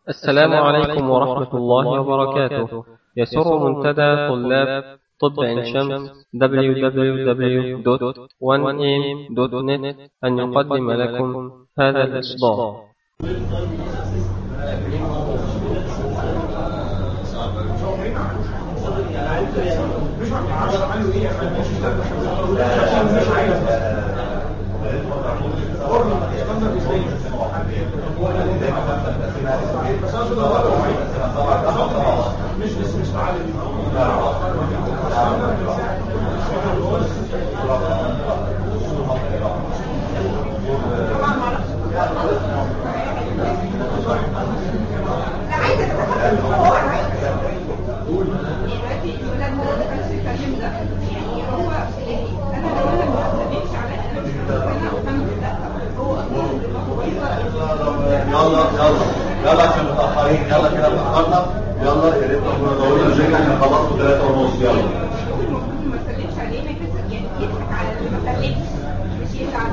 السلام عليكم ورحمة الله وبركاته يسر منتدى طلاب طب عين شمس www.1am.net أن يقدم لكم هذا الإصدار يلا يلا يلا عشان متأخرين يلا كده اتأخرنا يلا يا ريت ربنا يطولنا الجاي احنا خلصنا 3 ونص يلا ما سلمش عليه ما يكسب يعني يضحك على اللي ما سلمش مش يزعل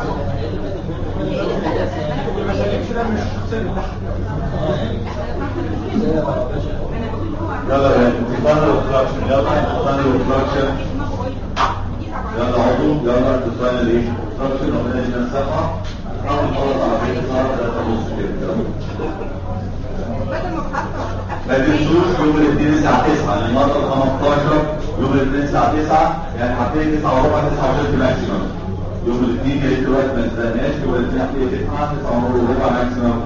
يلا يا انتصار الريفراكشن يلا انتصار الريفراكشن يلا عضو يلا انتصار الايه الريفراكشن ربنا يدينا الصحة نحاول نخلص على خير النهارده 3 ونص كده بدل ما تحطه ما تنسوش يوم الاثنين الساعة 9 لأن المرة ال 15 يوم الاثنين الساعة 9 يعني حرفيا 9 وربع 9 وثلث ماكسيمم يوم الاثنين يا ريت دلوقتي ما نستناش يوم الاثنين حرفيا 9 9 وربع ماكسيمم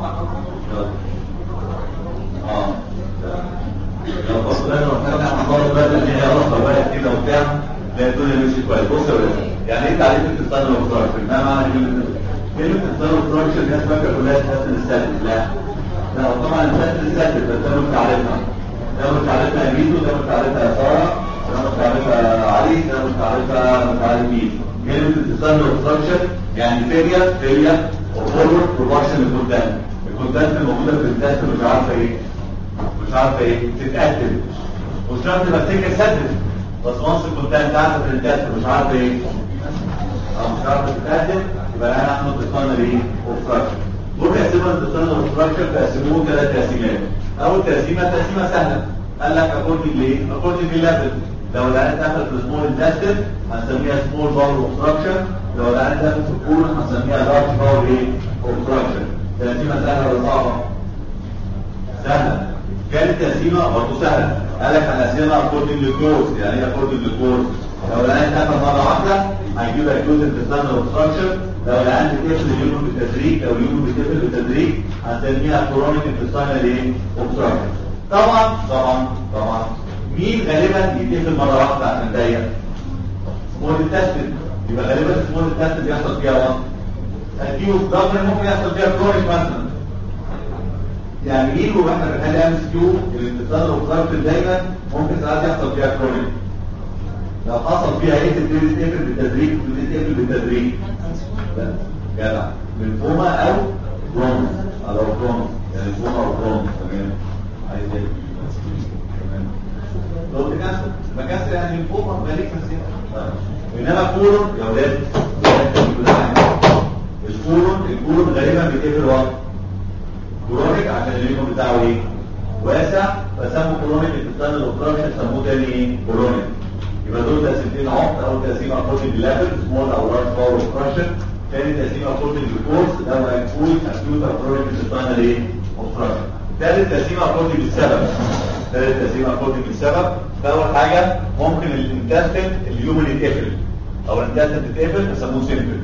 اه لو بص لازم احنا هنخلص بقى ان هي رفض بقى كده وبتاع لا الدنيا مشيت كويس بص يا ولاد يعني ايه تعريف الاتصال والفراكشن ما معنى كلمه كلمه اتصال والفراكشن الناس فاكره كلها تحسن السلب لا لا طبعا السلب السلب بس ده مش تعريفها ده مش تعريفها ميدو ده مش تعريفها ساره ده مش تعريفها علي ده مش تعريفها مش عارف مين كلمه الاتصال والفراكشن يعني فيليا فيليا وفورورد بروباشن الكونتنت الكونتنت الموجوده في التست مش عارفه ايه مش عارفه ايه تتقدم مش شرط بفتكر سدد بس وانس كنت انت عارفه في التست مش عارفه ايه او مش عارفه تتقدم يبقى انا هاخد الديساينر ايه اوبستراكشن دول بيقسموا الديساينر اوبستراكشن بيقسموه ثلاث تقسيمات اول تقسيمه تقسيمه سهله قال لك اكوردنج ليه؟ اكوردنج لليفل لو العيان دخل في سمول انتستين هنسميها سمول باور اوبستراكشن لو العيان دخل في الكول هنسميها لارج باور ايه؟ اوبستراكشن تقسيمه سهله ولا صعبه؟ سهله كانت تقسيمه برضه سهله قال لك هنقسمها اكوردنج للكورس يعني ايه اكوردنج للكورس لو العيان دخل مره واحده هيجيب اكيوت انتستان اوبستراكشن لو العيان بتقفل اليوم بالتدريج او اليوم بتقفل بالتدريج هنسميها كرونيك انتستان ايه اوبستراكشن طبعا طبعا طبعا مين غالبا يتقفل مره واحده عشان ضيق سمول انتستين يبقى غالبا سمول انتستين بيحصل فيها وقت اكيوت ضغط ممكن يحصل فيها كرونيك مثلا يعني مين واحنا بنحل ام اس كيو الانتصار والخرف دايما ممكن ساعات يحصل فيها كرونيك لو حصل فيها ايه تبتدي تقفل بالتدريج تبتدي تقفل بالتدريج لا جدع للفوما او برونز او برونز يعني للفوما او برونز تمام عايز ايه تمام لو تكسر مكسر يعني للفوما مالك مسيح انما كورون يا ولاد الكورون الكورون غالبا بيتقفل وقت كرونيك عشان اليوم بتاعه ايه واسع فسموا كرونيك الانسان الاوبستراكشن سموه تاني ايه كرونيك يبقى دول تقسيمتين عمق اول تقسيم اكوردنج ليفل سمول او لارج باور اوبستراكشن تاني تقسيم اكوردنج للكورس ده هو اكوت اكيوت او كرونيك الانسان ايه اوبستراكشن تالت تقسيم اكوردنج للسبب تالت تقسيم اكوردنج للسبب فاول حاجه ممكن الانتستين اليوم اللي يتقفل او الانتستين تتقفل بيسموه سيمبل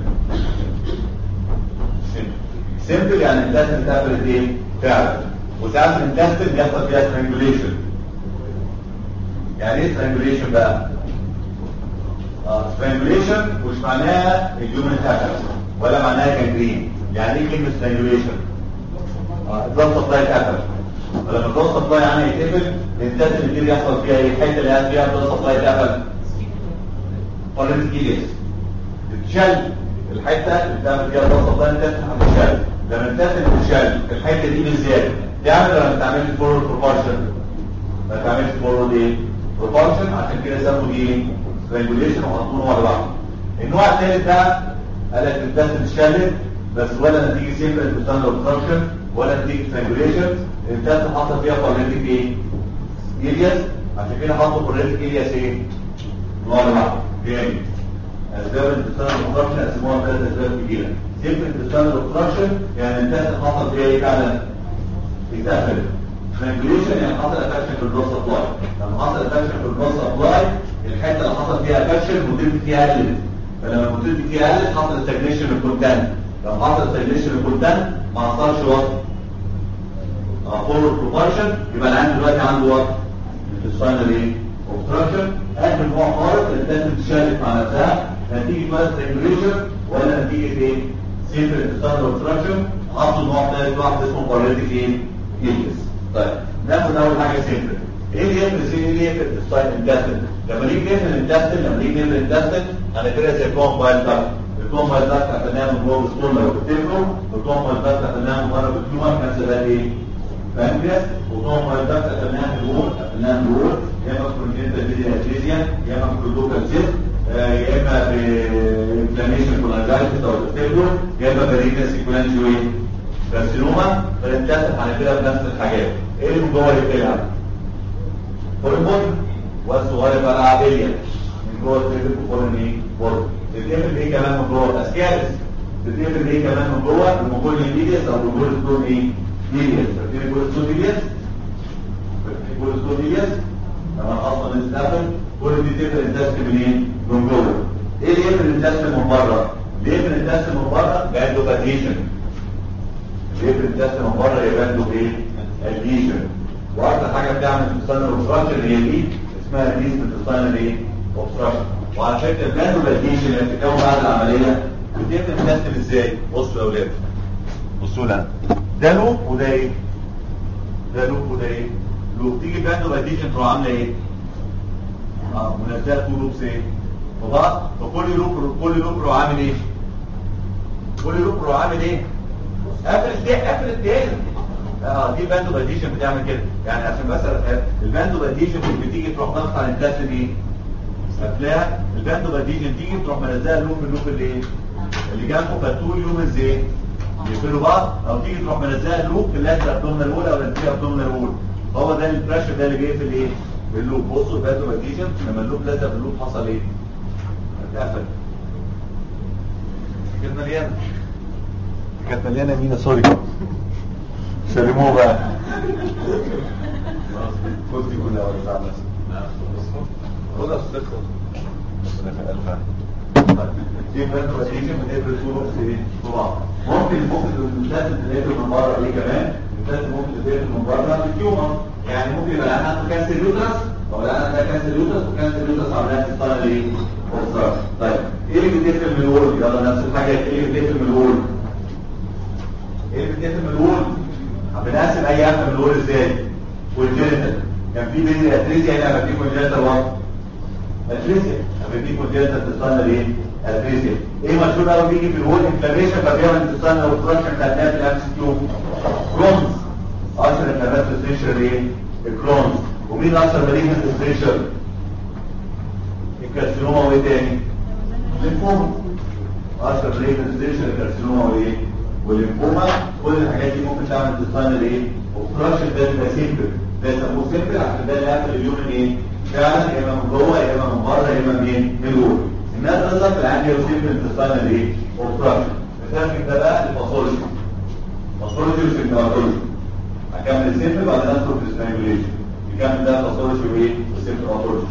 سيمبل يعني الانتستين اتقفلت ايه فعلا وساعات الانتستين بيحصل فيها سترانجوليشن يعني ايه سترانجوليشن بقى اه سترانجوليشن مش معناها اليوم اتقفل ولا معناها جانجرين يعني ايه كلمه سترانجوليشن اه البلاد سبلاي اتقفل فلما البلاد سبلاي يعني يتقفل الانتستين بيبتدي يحصل فيها ايه الحته اللي قاعد فيها البلاد سبلاي اتقفل ولا بتجيلس بتشل الحته اللي بتعمل فيها البلاد سبلاي الانتستين هتتشل لما الانتستين بتشل الحته دي بالزياده تعمل ولا ما تعملش فورورد بروبورشن ما تعملش فورورد ايه بروبورشن عشان كده سموا دي ايه ريجوليشن وحطوهم ورا بعض النوع الثالث بقى قال لك الانتستين اتشلت بس ولا نتيجه سيمبل انتستان اوبستراكشن ولا نتيجه سترانجوليشن الانتستين حصل فيها كورنيتيك ايه؟ الياس عشان كده حطوا كورنيتيك الياس ايه؟ نوع لوحده جامد اسباب الانتستين اوبستراكشن قسموها ثلاث اسباب كبيره سيمبل انتستين اوبستراكشن يعني الانتستين حصل فيها ايه فعلا؟ اتقفلت سترانجوليشن يعني حصل افكشن في البلوس سبلاي لما حصل افكشن في البلوس سبلاي الحته اللي حصل فيها افكشن الموتيلتي فيها قلت فلما الموتيلتي فيها قلت حصل ستاجنيشن للكونتنت لما حصل ستاجنيشن للكونتنت ما حصلش وقت فورورد بروبارشن يبقى العين دلوقتي عنده وقت السباينال ايه اوبستراكشن اخر نوع خالص اللي لازم تشارك مع نفسها نتيجه بقى ستاجنيشن ولا نتيجه ايه سيمبل انتستانال اوبستراكشن حطوا نوع ثالث واحد اسمه باراليتيك ايه يلبس طيب ناخد اول حاجه سيمبل ايه اللي يفرق ايه اللي يفرق السايت انتستين لما نيجي نقفل الانتستين لما نيجي نقفل الانتستين هنقفلها زي كومبايل داكت الكومبايل داكت قفلناها من جوه السطول لو تفتكروا الكومبايل داكت قفلناها من بره بالتيومر كان سببها ايه؟ بانكرياس وكومبايل داكت قفلناها من جوه قفلناها من جوه يا اما كونجنتال فيديا اتريزيا يا اما كلوكال سيست يا اما انفلاميشن كولانجايتس او تفتكروا يا اما بريكا سيكولانجيو ايه؟ كارسينوما فالانتستين هنقفلها بنفس الحاجات ايه اللي من جوه اللي بتلعب؟ هرمون والصغير بقى عادية من جوه التريبل بفورن ايه؟ بورد بتقفل ايه كمان من جوه اسكارس بتقفل ايه كمان من جوه الموكول ميديس او الموكول ستون ايه؟ ميديس فاكرين الموكول ستون ميديس؟ فاكرين الموكول ستون ميديس؟ لما اصلا نستقبل كل دي تقفل الانتستين منين؟ من جوه ايه اللي يقفل الانتستين من بره؟ اللي يقفل الانتستين من بره جاندو باديشن اللي يقفل الانتستين من بره يبقى عنده ايه؟ الديشن واكتر حاجه بتعمل انتستينال اوبستراكشن هي دي اسمها ديز انتستينال ايه اوبستراكشن وعلى فكره الباندولاديشن اللي بتتكون بعد العمليه بتقفل الانتستين ازاي بصوا يا اولاد بصوا لها ده لوب وده ايه ده لوب وده ايه لوب تيجي الباندولاديشن تروح عامله ايه اه منزله تو لوبس ايه وبعض فكل لوب كل لوب يروح عامل ايه كل لوب يروح عامل ايه قفل التاني قفل التاني اه دي باندو باديشن بتعمل كده يعني عشان مثلا الباندو باديشن اللي بتيجي تروح ضغط على الانتستين ايه هتلاقيها الباندو باديشن تيجي تروح منزلها اللوب من اللوب اللي ايه اللي جنبه فتول يومنز ايه يقفلوا بعض او تيجي تروح منزلها اللوب في اللاتر ابدومينال وول او الانتيريور ابدومينال وول هو ده البريشر ده اللي بيقفل ايه باللوب بصوا الباندو باديشن لما اللوب لزق في اللوب حصل ايه اتقفل كانت مليانه كانت مليانه مين سوري سلموه بقى خد دي كلها ولا تعمل خدها في الصدق ربنا في الفا دي بس بتيجي من ابر صوره في طبعا ممكن ممكن الانسان تلاقيه من بره ايه كمان الانسان ممكن تلاقيه من بره بالتيومر يعني ممكن يبقى الان عنده كانسر يوترس او الان ده كانسر يوترس وكانسر يوترس عملها تستنى ايه طيب ايه اللي بيتقفل من الول يلا نفس الحاجات ايه اللي بيتقفل من الول ايه اللي بيتقفل من الول بنقسم اي قفله من الول ازاي والجينيتال كان في بين اتريزيا هنا لما في كونجنتال وان اتريزيا لما في كونجنتال تستنى ايه اتريزيا ايه مشهور قوي بيجي في الول انفلاميشن فبيعمل تستنى اوبستراكشن بتاعت في الامس كيو كرونز اشهر انفلامات ستريشر ايه الكرونز ومين اشهر مالجنت ستريشر الكارسينوما وايه تاني الليمفوما اشهر مالجنت ستريشر الكارسينوما وايه والليمفوما كل الحاجات دي ممكن تعمل ديزاين ايه اوبستراكشن ده بيبقى سيمبل ده يسموه سيمبل عشان ده اللي قافل اليوم ايه فعلا يا اما من جوه يا اما من بره يا اما منين من جوه الناس تظهر في العادي هو سيمبل ديزاين ايه اوبستراكشن مثال ده بقى الباثولوجي باثولوجي وسيمبتولوجي هكمل السيمبل بعدين ادخل في السترانجوليشن نكمل ده باثولوجي وايه وسيمبتولوجي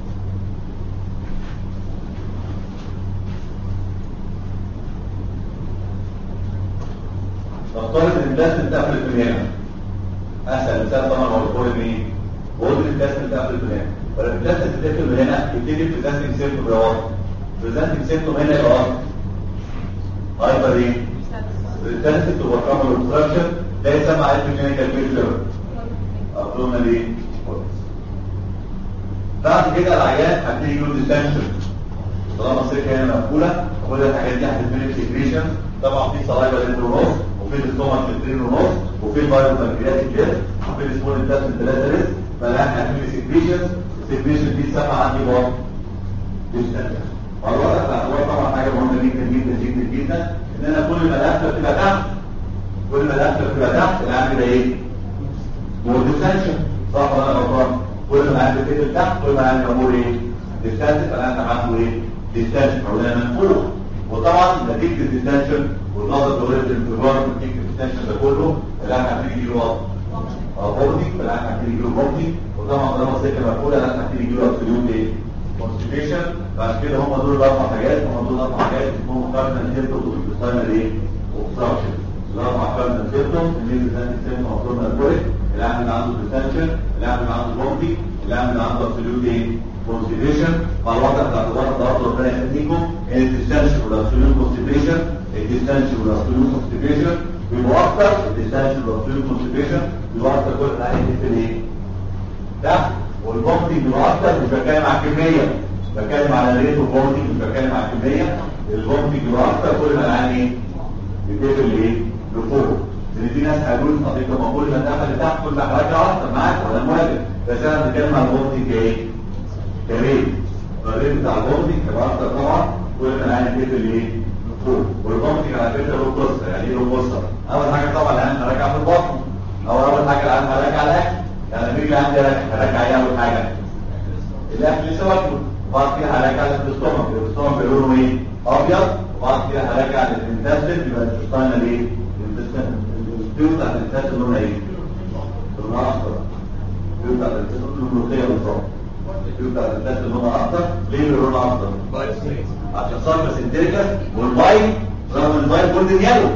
نفترض ان الدست اتقفلت من هنا اسهل مثال طبعا هو الكور مين وقلت الدست اتقفلت من هنا ولما الدست تتقفل من هنا يبتدي البريزنتنج سيمتوم يبقى واضح البريزنتنج سيمتوم هنا يبقى واضح هايبر ايه البريزنتنج تو اوفركم الاوبستراكشن ده يسمى عليه كلينيكال بيكتشر ابدومينال ايه بعد كده العيان هبتدي يقول ديستنشن طالما السكه هنا مقفوله كل الحاجات دي هتتملك سكريشن طبعا في صلايبه لتر ونص وفي الاستومك لترين ونص وفي الفيروس بنكرياتيك جيل وفي السمول انتستين ثلاثه ريس فالان هتعمل سكريشن السكريشن دي تسمى عندي بار ديستنشن والوضع الاعتبار طبعا حاجه مهمه جدا جدا جدا جدا ان انا كل ما القفله بتبقى تحت كل ما القفله بتبقى تحت العين ده ايه؟ مور ديستنشن صح ولا انا غلطان؟ كل ما العين بتقفل تحت كل ما العين مور ايه؟ ديستنشن فالعين عنده ايه؟ ديستنشن حواليها منفوخ وطبعا نتيجه الديستنشن والنظر دوريه الانفجار نتيجه الديستنشن ده كله العين هتيجي يجي له بوردي فالعين هتيجي يجي له بوردي وطبعا طالما السكه مقفوله العين هتيجي يجي له ابسوليوت ايه؟ كونستيبيشن بعد كده هم دول الاربع حاجات هم دول الاربع حاجات اسمهم كارنال سيمتومز والبستاينال ايه؟ اوبستراكشن الاربع كارنال سيمتومز اللي زي سيمتوم اوتورنا الكوريك العامل اللي عنده ديستنشن العامل اللي عنده بومبي العامل اللي عنده ابسوليوت ايه؟ كونستيبيشن مع الوضع بتاع الوضع ده برضه ربنا يهديكم ان الديستنشن والابسوليوت كونستيبيشن الديستنشن والابسوليوت كونستيبيشن بيبقوا اكتر الديستنشن والابسوليوت كونستيبيشن بيبقوا اكتر كل العين في ايه؟ تحت والبومبي بيبقى اكتر مش بتكلم على الكميه بتكلم على الريت والبومبي مش بتكلم على الكميه البومبي بيبقى اكتر كل ما العين ايه؟ بتقفل ايه؟ لفوق لان في ناس هيقولوا لي طب ما كل ما دخل لتحت كل ما حركه اكتر معاك ولا موافق بس انا بتكلم على البومبي كايه؟ كريت الريت بتاع البومبي بيبقى اكتر طبعا كل ما العين بتقفل ايه؟ لفوق والبومبي على فكره له قصه يعني ايه له قصه؟ اول حاجه طبعا العين هراجع في البطن او اول حاجه العين هراجع على الاكل يعني بيجي عندي هراجع ايه اول حاجه؟ الاكل لسه واكله وبعد كده هراجع للستومك الستومك بيقولوا ايه؟ ابيض وبعد كده هراجع للانتستين يبقى الانتستين ايه؟ الانتستين البيو بتاعت الانتستين لونها ايه؟ لونها اخضر البيو بتاعت الانتستين لونها ملوخيه بالظبط البيو بتاعت الانتستين لونها اخضر ليه لونها اخضر؟ عشان صار سنتريكس والباي رغم الباي جولدن يالو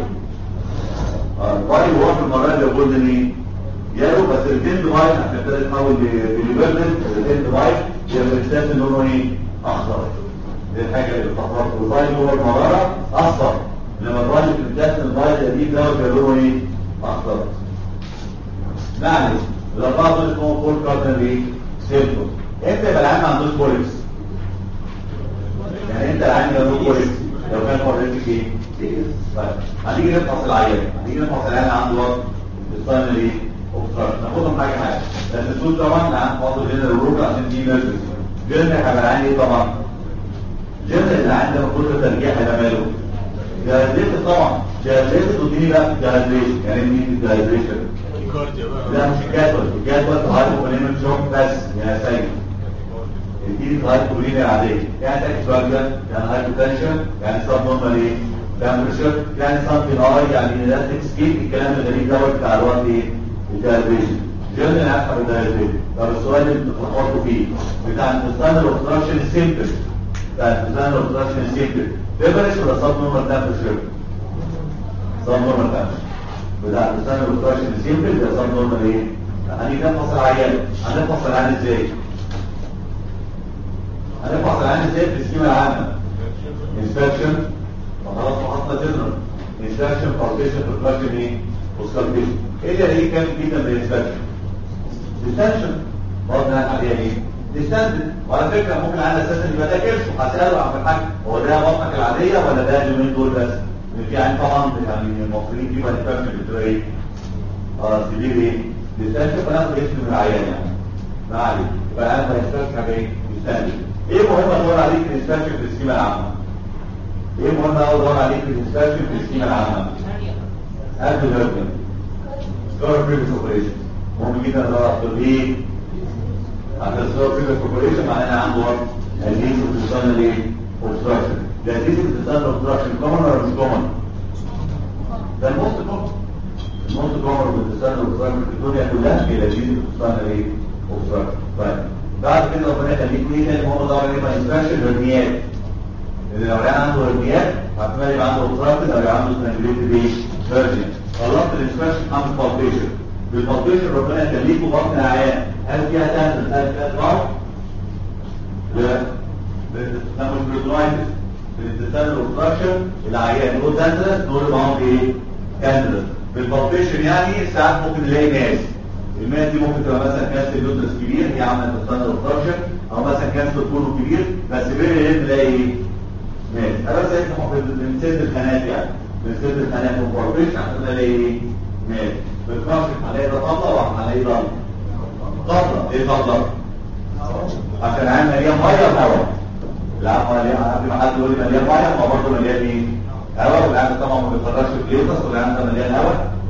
الباي هو في المره دي جولدن ايه؟ يالو بس الاثنين ديفايس عشان كده يتحول لبيليفردن الاثنين ديفايس يبقى الانتستين لونه ايه؟ اخضر دي الحاجه اللي بتخبط والبايل هو المراره اصفر لما البايل في الجسم البايل القديم دوت بيقولوا ايه اخضر معلش الاربعه دول اسمهم فول كاردن ايه سيمتوم انت يبقى العين ما عندوش بوليكس يعني انت العين لو له بوليكس لو كان بوليكس ايه طيب هنيجي نفحص العيان هنيجي نفحص العيان عنده وقت الصين ايه اوبستراكشن ناخدهم حاجه حاجه لان السود طبعا العين فاضل هنا الروك عشان دي ميرفس جلد هيبقى العين ايه طبعا جلد اللي عنده كل ترجيع هيبقى ماله جهازيت طبعا جهازيت ودي بقى جهازيشن يعني ايه جهازيشن لا مش الجدول الجدول هايبوكوليميك شوك بس يا سيد دي الهايبوكوليميك العاديه يعني تاكسواجيا يعني هايبوتنشن يعني سب نورمال ايه تمبرشر يعني سمثينج اي يعني الاستيك سكيب الكلام الغريب دوت بتاع الوقت ايه الجهازيشن جلد العفه بالجهازيشن طب السؤال اللي بتتلخبطوا فيه بتاع الانسان الاوبستراكشن سيمبل بتاع الانسان الاوبستراكشن سيمبل فيبرش ولا سب نورمال تمبرشر سب نورمال تمبرشر بتاع الانسان الاوبستراكشن سيمبل ده سب نورمال ايه هنيجي نفحص العيان هنفحص العيان ازاي هنفحص العيان ازاي في السكيمه العامه انسبكشن وخلاص فحصنا جنرال انسبكشن فاونديشن برفكشن ايه وسكالبيشن ايه اللي هيجي كام جدا بالانسبكشن ديستنشن برضه عليها ايه ديستنشن وعلى فكره ممكن على اساس ان يبقى ده كرش وهساله عن الحاج هو ده بطنك العاديه ولا ده اليومين دول بس ان في يعني طبعا يعني المصريين في مانيفاكتشر بتبقى ايه اه سبيل ايه ديستنشن فناخد اسم من العيان يعني ما عليك يبقى انا ما حاجه ايه ديستنشن ايه مهم ادور عليك في الديستنشن في السكيمه العامه ايه مهم ادور عليك في الديستنشن في السكيمه العامه هاتوا جربنا ستار بريفيس اوبريشن مهم جدا ادور على ايه عشان ستار بريفيس اوبريشن معناها عنده وقت الليز بتتصنع ايه اوبستراكشن ده الليز بتتصنع اوبستراكشن كومن ولا مش كومن ده الموست كومن الموست كومن بتتصنع اوبستراكشن في الدنيا كلها هي الليز بتتصنع ايه اوبستراكشن طيب بعد كده ربنا يخليك ايه تاني مهم ادور عليه ما ينفعش الهرنيات اللي لو كان عنده هرنيات احتمال يبقى عنده اوبستراكشن او يبقى عنده سنجليتد ايه فيرجن خلصت الانسبكشن عند بالبيشن بالبالبيشن ربنا يخليكوا بطن العيان هل فيها تهدل هل فيها ضعف؟ لا بتستعمل بريتونايتس بالانتسان الاوبستراكشن العيان دول دانترس دول معاهم ايه؟ كاندرس بالبالبيشن يعني ساعات ممكن نلاقي ماس الماس دي ممكن تبقى مثلا كانسر يوترس كبير هي عامله انتسان الاوبستراكشن او مثلا كانسر كله كبير بس بين الاثنين نلاقي ايه؟ ماس انا بس بنسد الخانات يعني بنسد الخانات والبالبيشن عشان نلاقي ايه؟ ماس بالكاشف هنلاقي ده طبله وهنلاقي ده طبله ايه طبله؟ عشان العين مليان ميه وهواء العين مليان قبل ما حد يقول لي مليان ميه ما برضه مليان ايه؟ هواء والعين طبعا ما بيتفرجش في ليتس والعين ده مليان هواء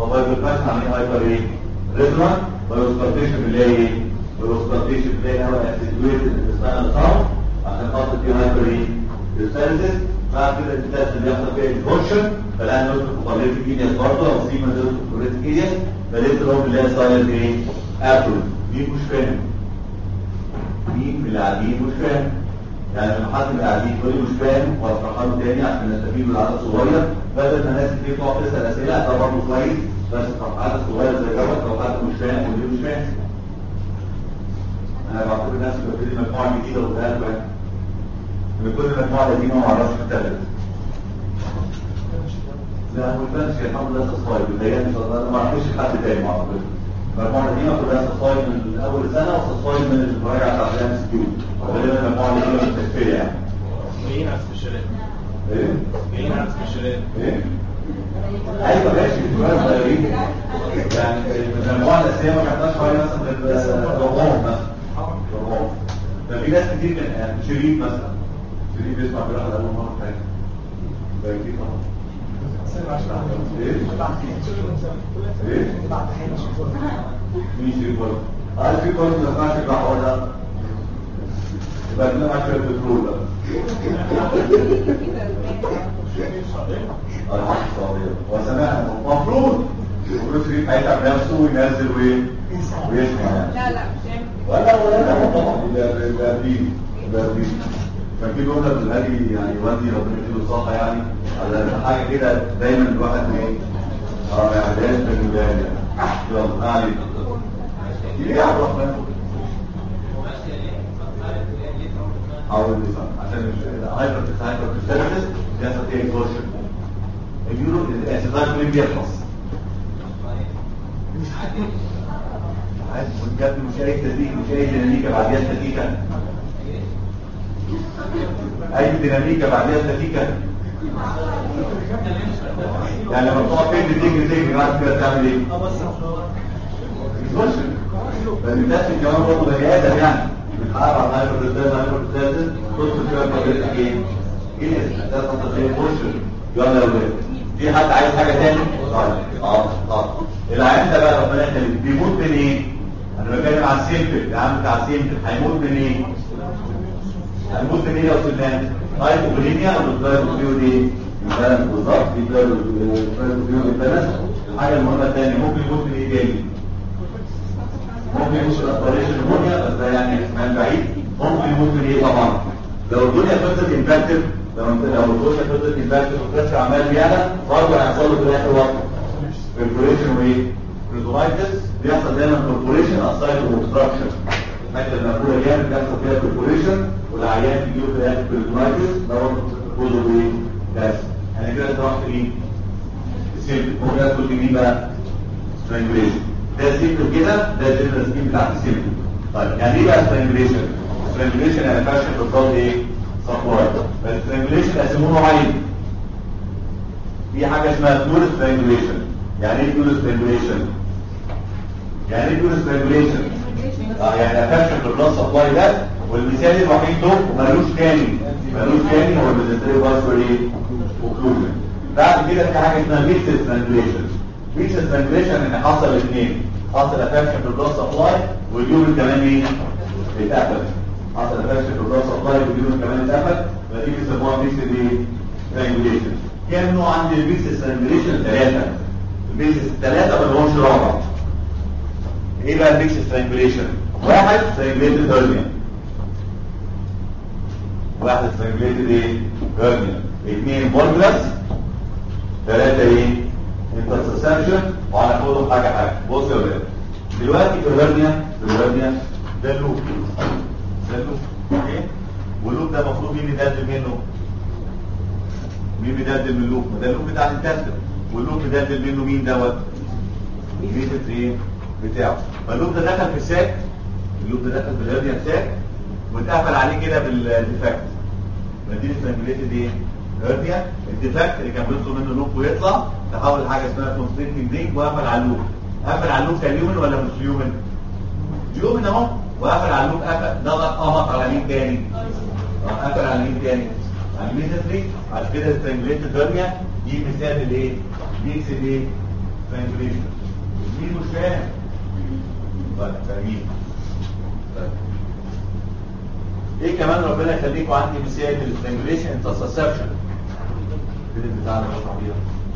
فبايبرفاشن عاملين هايبر ايه ريزونانس بايوسكارتيشن بنلاقي ايه بايوسكارتيشن بنلاقي هو اسيدويتد السباينال ساوند عشان خاطر فيه هايبر ايه ريستاليسيس بعد كده التست اللي بيحصل فيها انفورشن فالان نوت كوباليتيك ايديس برضه او سيما نوت كوباليتيك ايديس فلقيت لهم اللي هي سايلنت ايه ابل مين مش فاهم مين من اللي قاعدين مش فاهم يعني لما حد من اللي قاعدين يقول لي مش فاهم واشرحها له تاني عشان نستفيد من العدد الصغير بدل ما ناس كتير تقعد تسال اسئله ده برضه كويس بس طب عدد صغير زي دوت لو حد مش فاهم واللي مش فاهم انا بعتبر نفسي ببتدي مجموعه جديده وقلتها لكم يعني. من كل مجموعه قديمه ما اعرفش الثالث لا ما كانش الحمد لله تصايب بتهيألي مش انا ما اعرفش حد تاني ما اعتقدش المجموعه القديمه كلها تصايب من اول سنه وتصايب من المراجعه بتاعت الام اس كيو غالبا المجموعه القديمه مش تكفيه يعني جايين على السبيشالات ايه جايين على السبيشالات ايه ايوه ماشي شويه صغيرين يعني المجموعه الاساسيه ما كانتش حوالي مثلا غير ربعهم مثلا ربعهم ففي ناس كتير من يعني شريف مثلا شريف بيسمع بيراحة اول مره في حياته ده كتير طبعا ايه ايه مين شريف برضه عارف في كورس ما سمعش البحر ده يبقى كده معاك شويه بترول بقى الحق الصغير وسمعنا المفروض المفروض شريف هيتعب نفسه وينزل وي- ويسمع يعني لا لا مش هيعمل ولا ولا لا طبعا ده ده دي ده دي كان في جمله بالهادي يعني والدي ربنا يديله الصحه يعني على حاجه كده دايما الواحد ايه اه ما يعملهاش من الولاد يعني يلا ما عليك ليه يا عبد الرحمن حاول لسان عشان الهايبر هايبر تسترسس بيحصل فيه اكسبوجر اليورو الاسيتايل كلين بيخلص عايز بجد مش اي تدريج مش اي ديناميكا بعديها استاتيكا اي ديناميكا بعديها استاتيكا يعني لما تقعد تجري تجري تجري بعد كده تعمل ايه؟ اكسبوجر لان الناس كمان برضه بني ادم يعني بتحقق على الهايبر ريزيرف هايبر ريزيرف تدخل شويه قضيه ايه؟ ايه اساسا تغيير بوشر يلا يا ولاد في حد عايز حاجه تاني؟ طيب اه اه العيان ده بقى ربنا يخليك بيموت من ايه؟ انا بتكلم على السيمبل العيان بتاع السيمبل هيموت من ايه؟ هيموت من ايه يا استاذ هايبوكليميا او الدايبوكليو دي البالانس بالظبط في الدايبوكليو البالانس الحاجه المهمه الثانيه ممكن يموت من ايه تاني؟ ممكن يموت من اسبريشن نمونيا بس ده يعني احتمال بعيد ممكن يموت من ايه طبعا لو الدنيا فضلت انفكتيف لو انت لو الدنيا فضلت انفكتيف والكرش عمال بيعلى برضه هيحصل له في الاخر وقت برفوريشن وايه؟ بريزومايتس بيحصل دايما برفوريشن اسايد اوبستراكشن الحته المقبوله جامد بيحصل فيها برفوريشن والعيان بيجيله في الاخر بريزومايتس ده برضه كله ايه؟ بس يعني كده انت رحت ايه؟ السيمبل ممكن ادخل في مين بقى؟ سترانجوليشن ده سيمبل كده ده الجنرال سكيم بتاعت السيمبل طيب يعني ايه بقى سترانجوليشن؟ سترانجوليشن يعني فاشل في الضغط ايه؟ سبلاي فالسترانجوليشن قسموه نوعين في حاجه اسمها بيور سترانجوليشن يعني ايه بيور سترانجوليشن؟ يعني ايه بيور سترانجوليشن؟ اه يعني افكشن في البلاد سبلاي ده والمثال الوحيد له ملوش تاني ملوش تاني هو الميزنتري باسور ايه؟ اوكلوجن بعد كده في حاجه اسمها ميكس سترانجوليشن ميكس سترانجوليشن ان حصل اثنين حصل افكشن في البلاد سبلاي واليوم كمان ايه؟ اتقفل حصل افكشن في البلاد سبلاي واليوم كمان اتقفل فدي بيسموها ميكس ايه؟ سترانجوليشن كام نوع عند الميكس سترانجوليشن ثلاثه الميكس الثلاثه ما لهمش رابع ايه بقى الميكس سترانجوليشن واحد سترانجوليتد هيرنيا واحد سترانجوليتد ايه هيرنيا اثنين بولجلاس ثلاثة ايه انترسبشن وهناخدهم حاجة حاجة بص يا ولاد دلوقتي في الهرنيا في الهرنيا ده اللوب ده اللوب ايه واللوب ده المفروض مين يدلل منه مين بيدلل من اللوب ده اللوب بتاع الانتستين واللوب بيدلل منه مين دوت الميتت ايه بتاعه فاللوب ده دخل في الساك اللوب ده دخل في الهرنيا الساك واتقفل عليه كده بالديفكت مدينة سترانجوليتد ايه هرنيا الديفكت اللي كان بيدخل منه اللوب ويطلع تحول لحاجه اسمها كونستريكتنج رينج وقفل على اللوب قفل على اللوب كان يومن ولا مش يومن يومن اهو وقفل على اللوب قفل ضغط قمط على مين تاني آه، قفل على مين تاني على الميزنتري عشان كده سترانجوليتد هرنيا دي مثال الايه ميكس الايه ترانجوليشن مين مش فاهم طيب فاهمين طيب ايه كمان ربنا يخليكم عندي مثال للترانجوليشن انترسبشن الفيلم بتاعنا مش طبيعي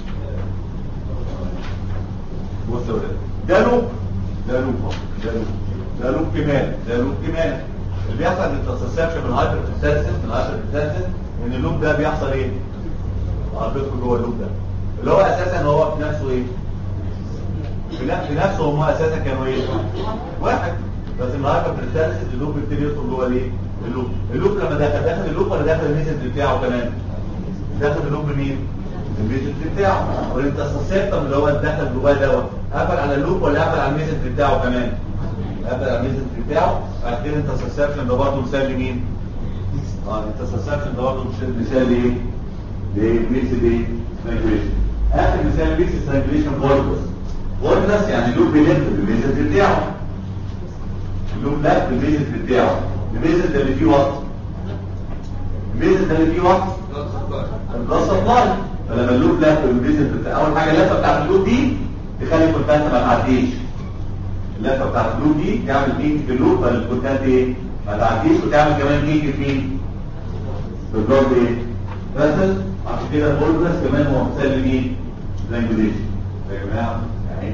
بص يا ولاد ده لوب ده لوب أهو، ده لوب ده لوب كمان ده لوب كمان اللي بيحصل انترسبشن من الهايبر انتنسيف من الهايبر انتنسيف ان اللوب ده بيحصل ايه؟ اه بيدخل جوه اللوب ده اللي هو اساسا هو في نفسه ايه؟ في ن- في نفسه هم اساسا كانوا ايه؟ واحد بس الهايبر انتنسيف اللوب بيبتدي يدخل جوه الايه؟ اللوب اللوب لما دخل داخل اللوب ولا داخل الميزنج بتاعه كمان؟ داخل اللوب مين؟ الميزنج بتاعه والانترسبتم اللي هو دخل جواه دوت قفل على اللوب ولا قفل على الميزنج بتاعه كمان؟ قفل على الميزنج بتاعه بعد كده انترسبشن ده برضه مثال لمين؟ اه الانترسبشن ده برضه مش- مثال لايه؟ لميكس الايه؟ سترانجوليشن اخر مثال ميكس سترانجوليشن فولبس فولبس يعني لوب بيلف بالميزنج بتاعه اللوب لف بالميزنج بتاعه الميزنج ده اللي فيه وقت الميزنج ده اللي فيه وقت البلس سبلاي فلما اللوب لف بالميزنج بتاعه اول حاجه اللفه بتاعت اللوب دي تخلي الكونتاكت ما تعديش اللفه بتاعت اللوب دي تعمل كينج في اللوب فالكونتاكت ايه ما تعديش وتعمل كمان كينج في مين في البلد ايه بس عشان كده البولبس كمان هو مثال لمين لانجوليشن يا جماعه يعني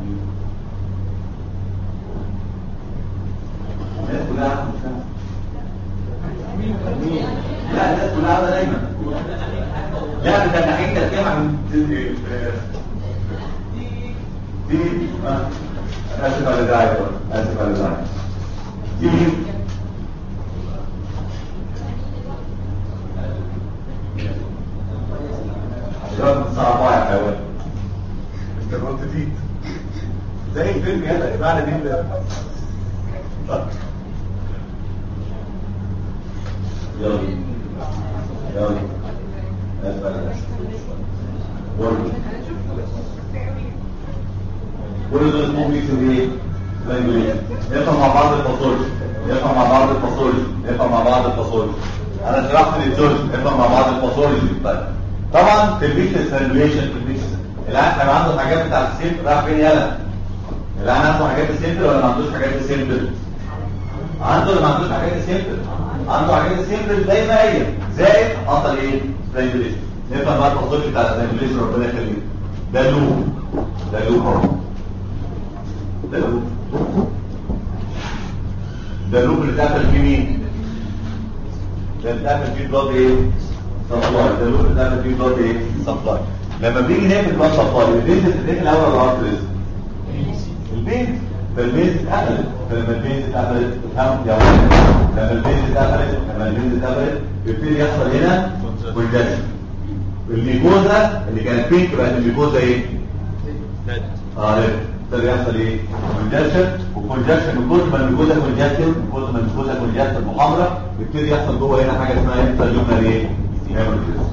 الناس كلها عارفة مش فاهمة. لا الناس كلها عارفة دايما لا ده ناحية ترجمة من دي دي آه. اسف على الداعي اسف على الداعي دي شباب صعبة يا حيوان انت قلت دي زي الفيلم يلا معنى دي ده يلا يلا اسف على الداعي برضه كل دول اسمهم ميكس ايه؟ لانجويج نفهم مع بعض الفاصوليا نفهم مع بعض الفاصوليا نفهم مع بعض الفاصوليا انا شرحت الجورج نفهم مع بعض الفاصوليا طيب طبعا في الميكس لانجويشن في الميكس الان كان عنده الحاجات بتاعت السيمبل راح فين يلا الان عنده حاجات السيمبل ولا ما عندوش حاجات السيمبل عنده ولا ما عندوش حاجات السيمبل عنده حاجات السيمبل زي ما هي زائد حصل ايه؟ لانجويشن نفهم بقى الفاصوليا بتاعت اللانجويشن ربنا يخليك ده لوب ده لوب اهو ده لوب ده اللوب اللي اتقفل فيه مين؟ ده اللي اتقفل فيه بلاد ايه؟ سبلاي ده اللوب اللي اتقفل فيه بلاد ايه؟ سبلاي لما بنيجي نقفل بلاد سبلاي البيز بتتقفل الاول ولا الارتريز؟ البيز فالبيز اتقفلت فلما البيز اتقفلت تفهم يا ولد لما البيز اتقفلت لما البيز اتقفلت يبتدي يحصل هنا كونجكشن الميكوزا اللي كانت بينك بقت الميكوزا ايه؟ اه ابتدى يحصل ايه كونجكشن وكونجكشن من كتر ما الميكوزا كونجكتيف من كتر ما الميكوزا كونجكتيف محاضره يبتدي يحصل جوه هنا حاجه اسمها انترلوكال ايه هيموريجز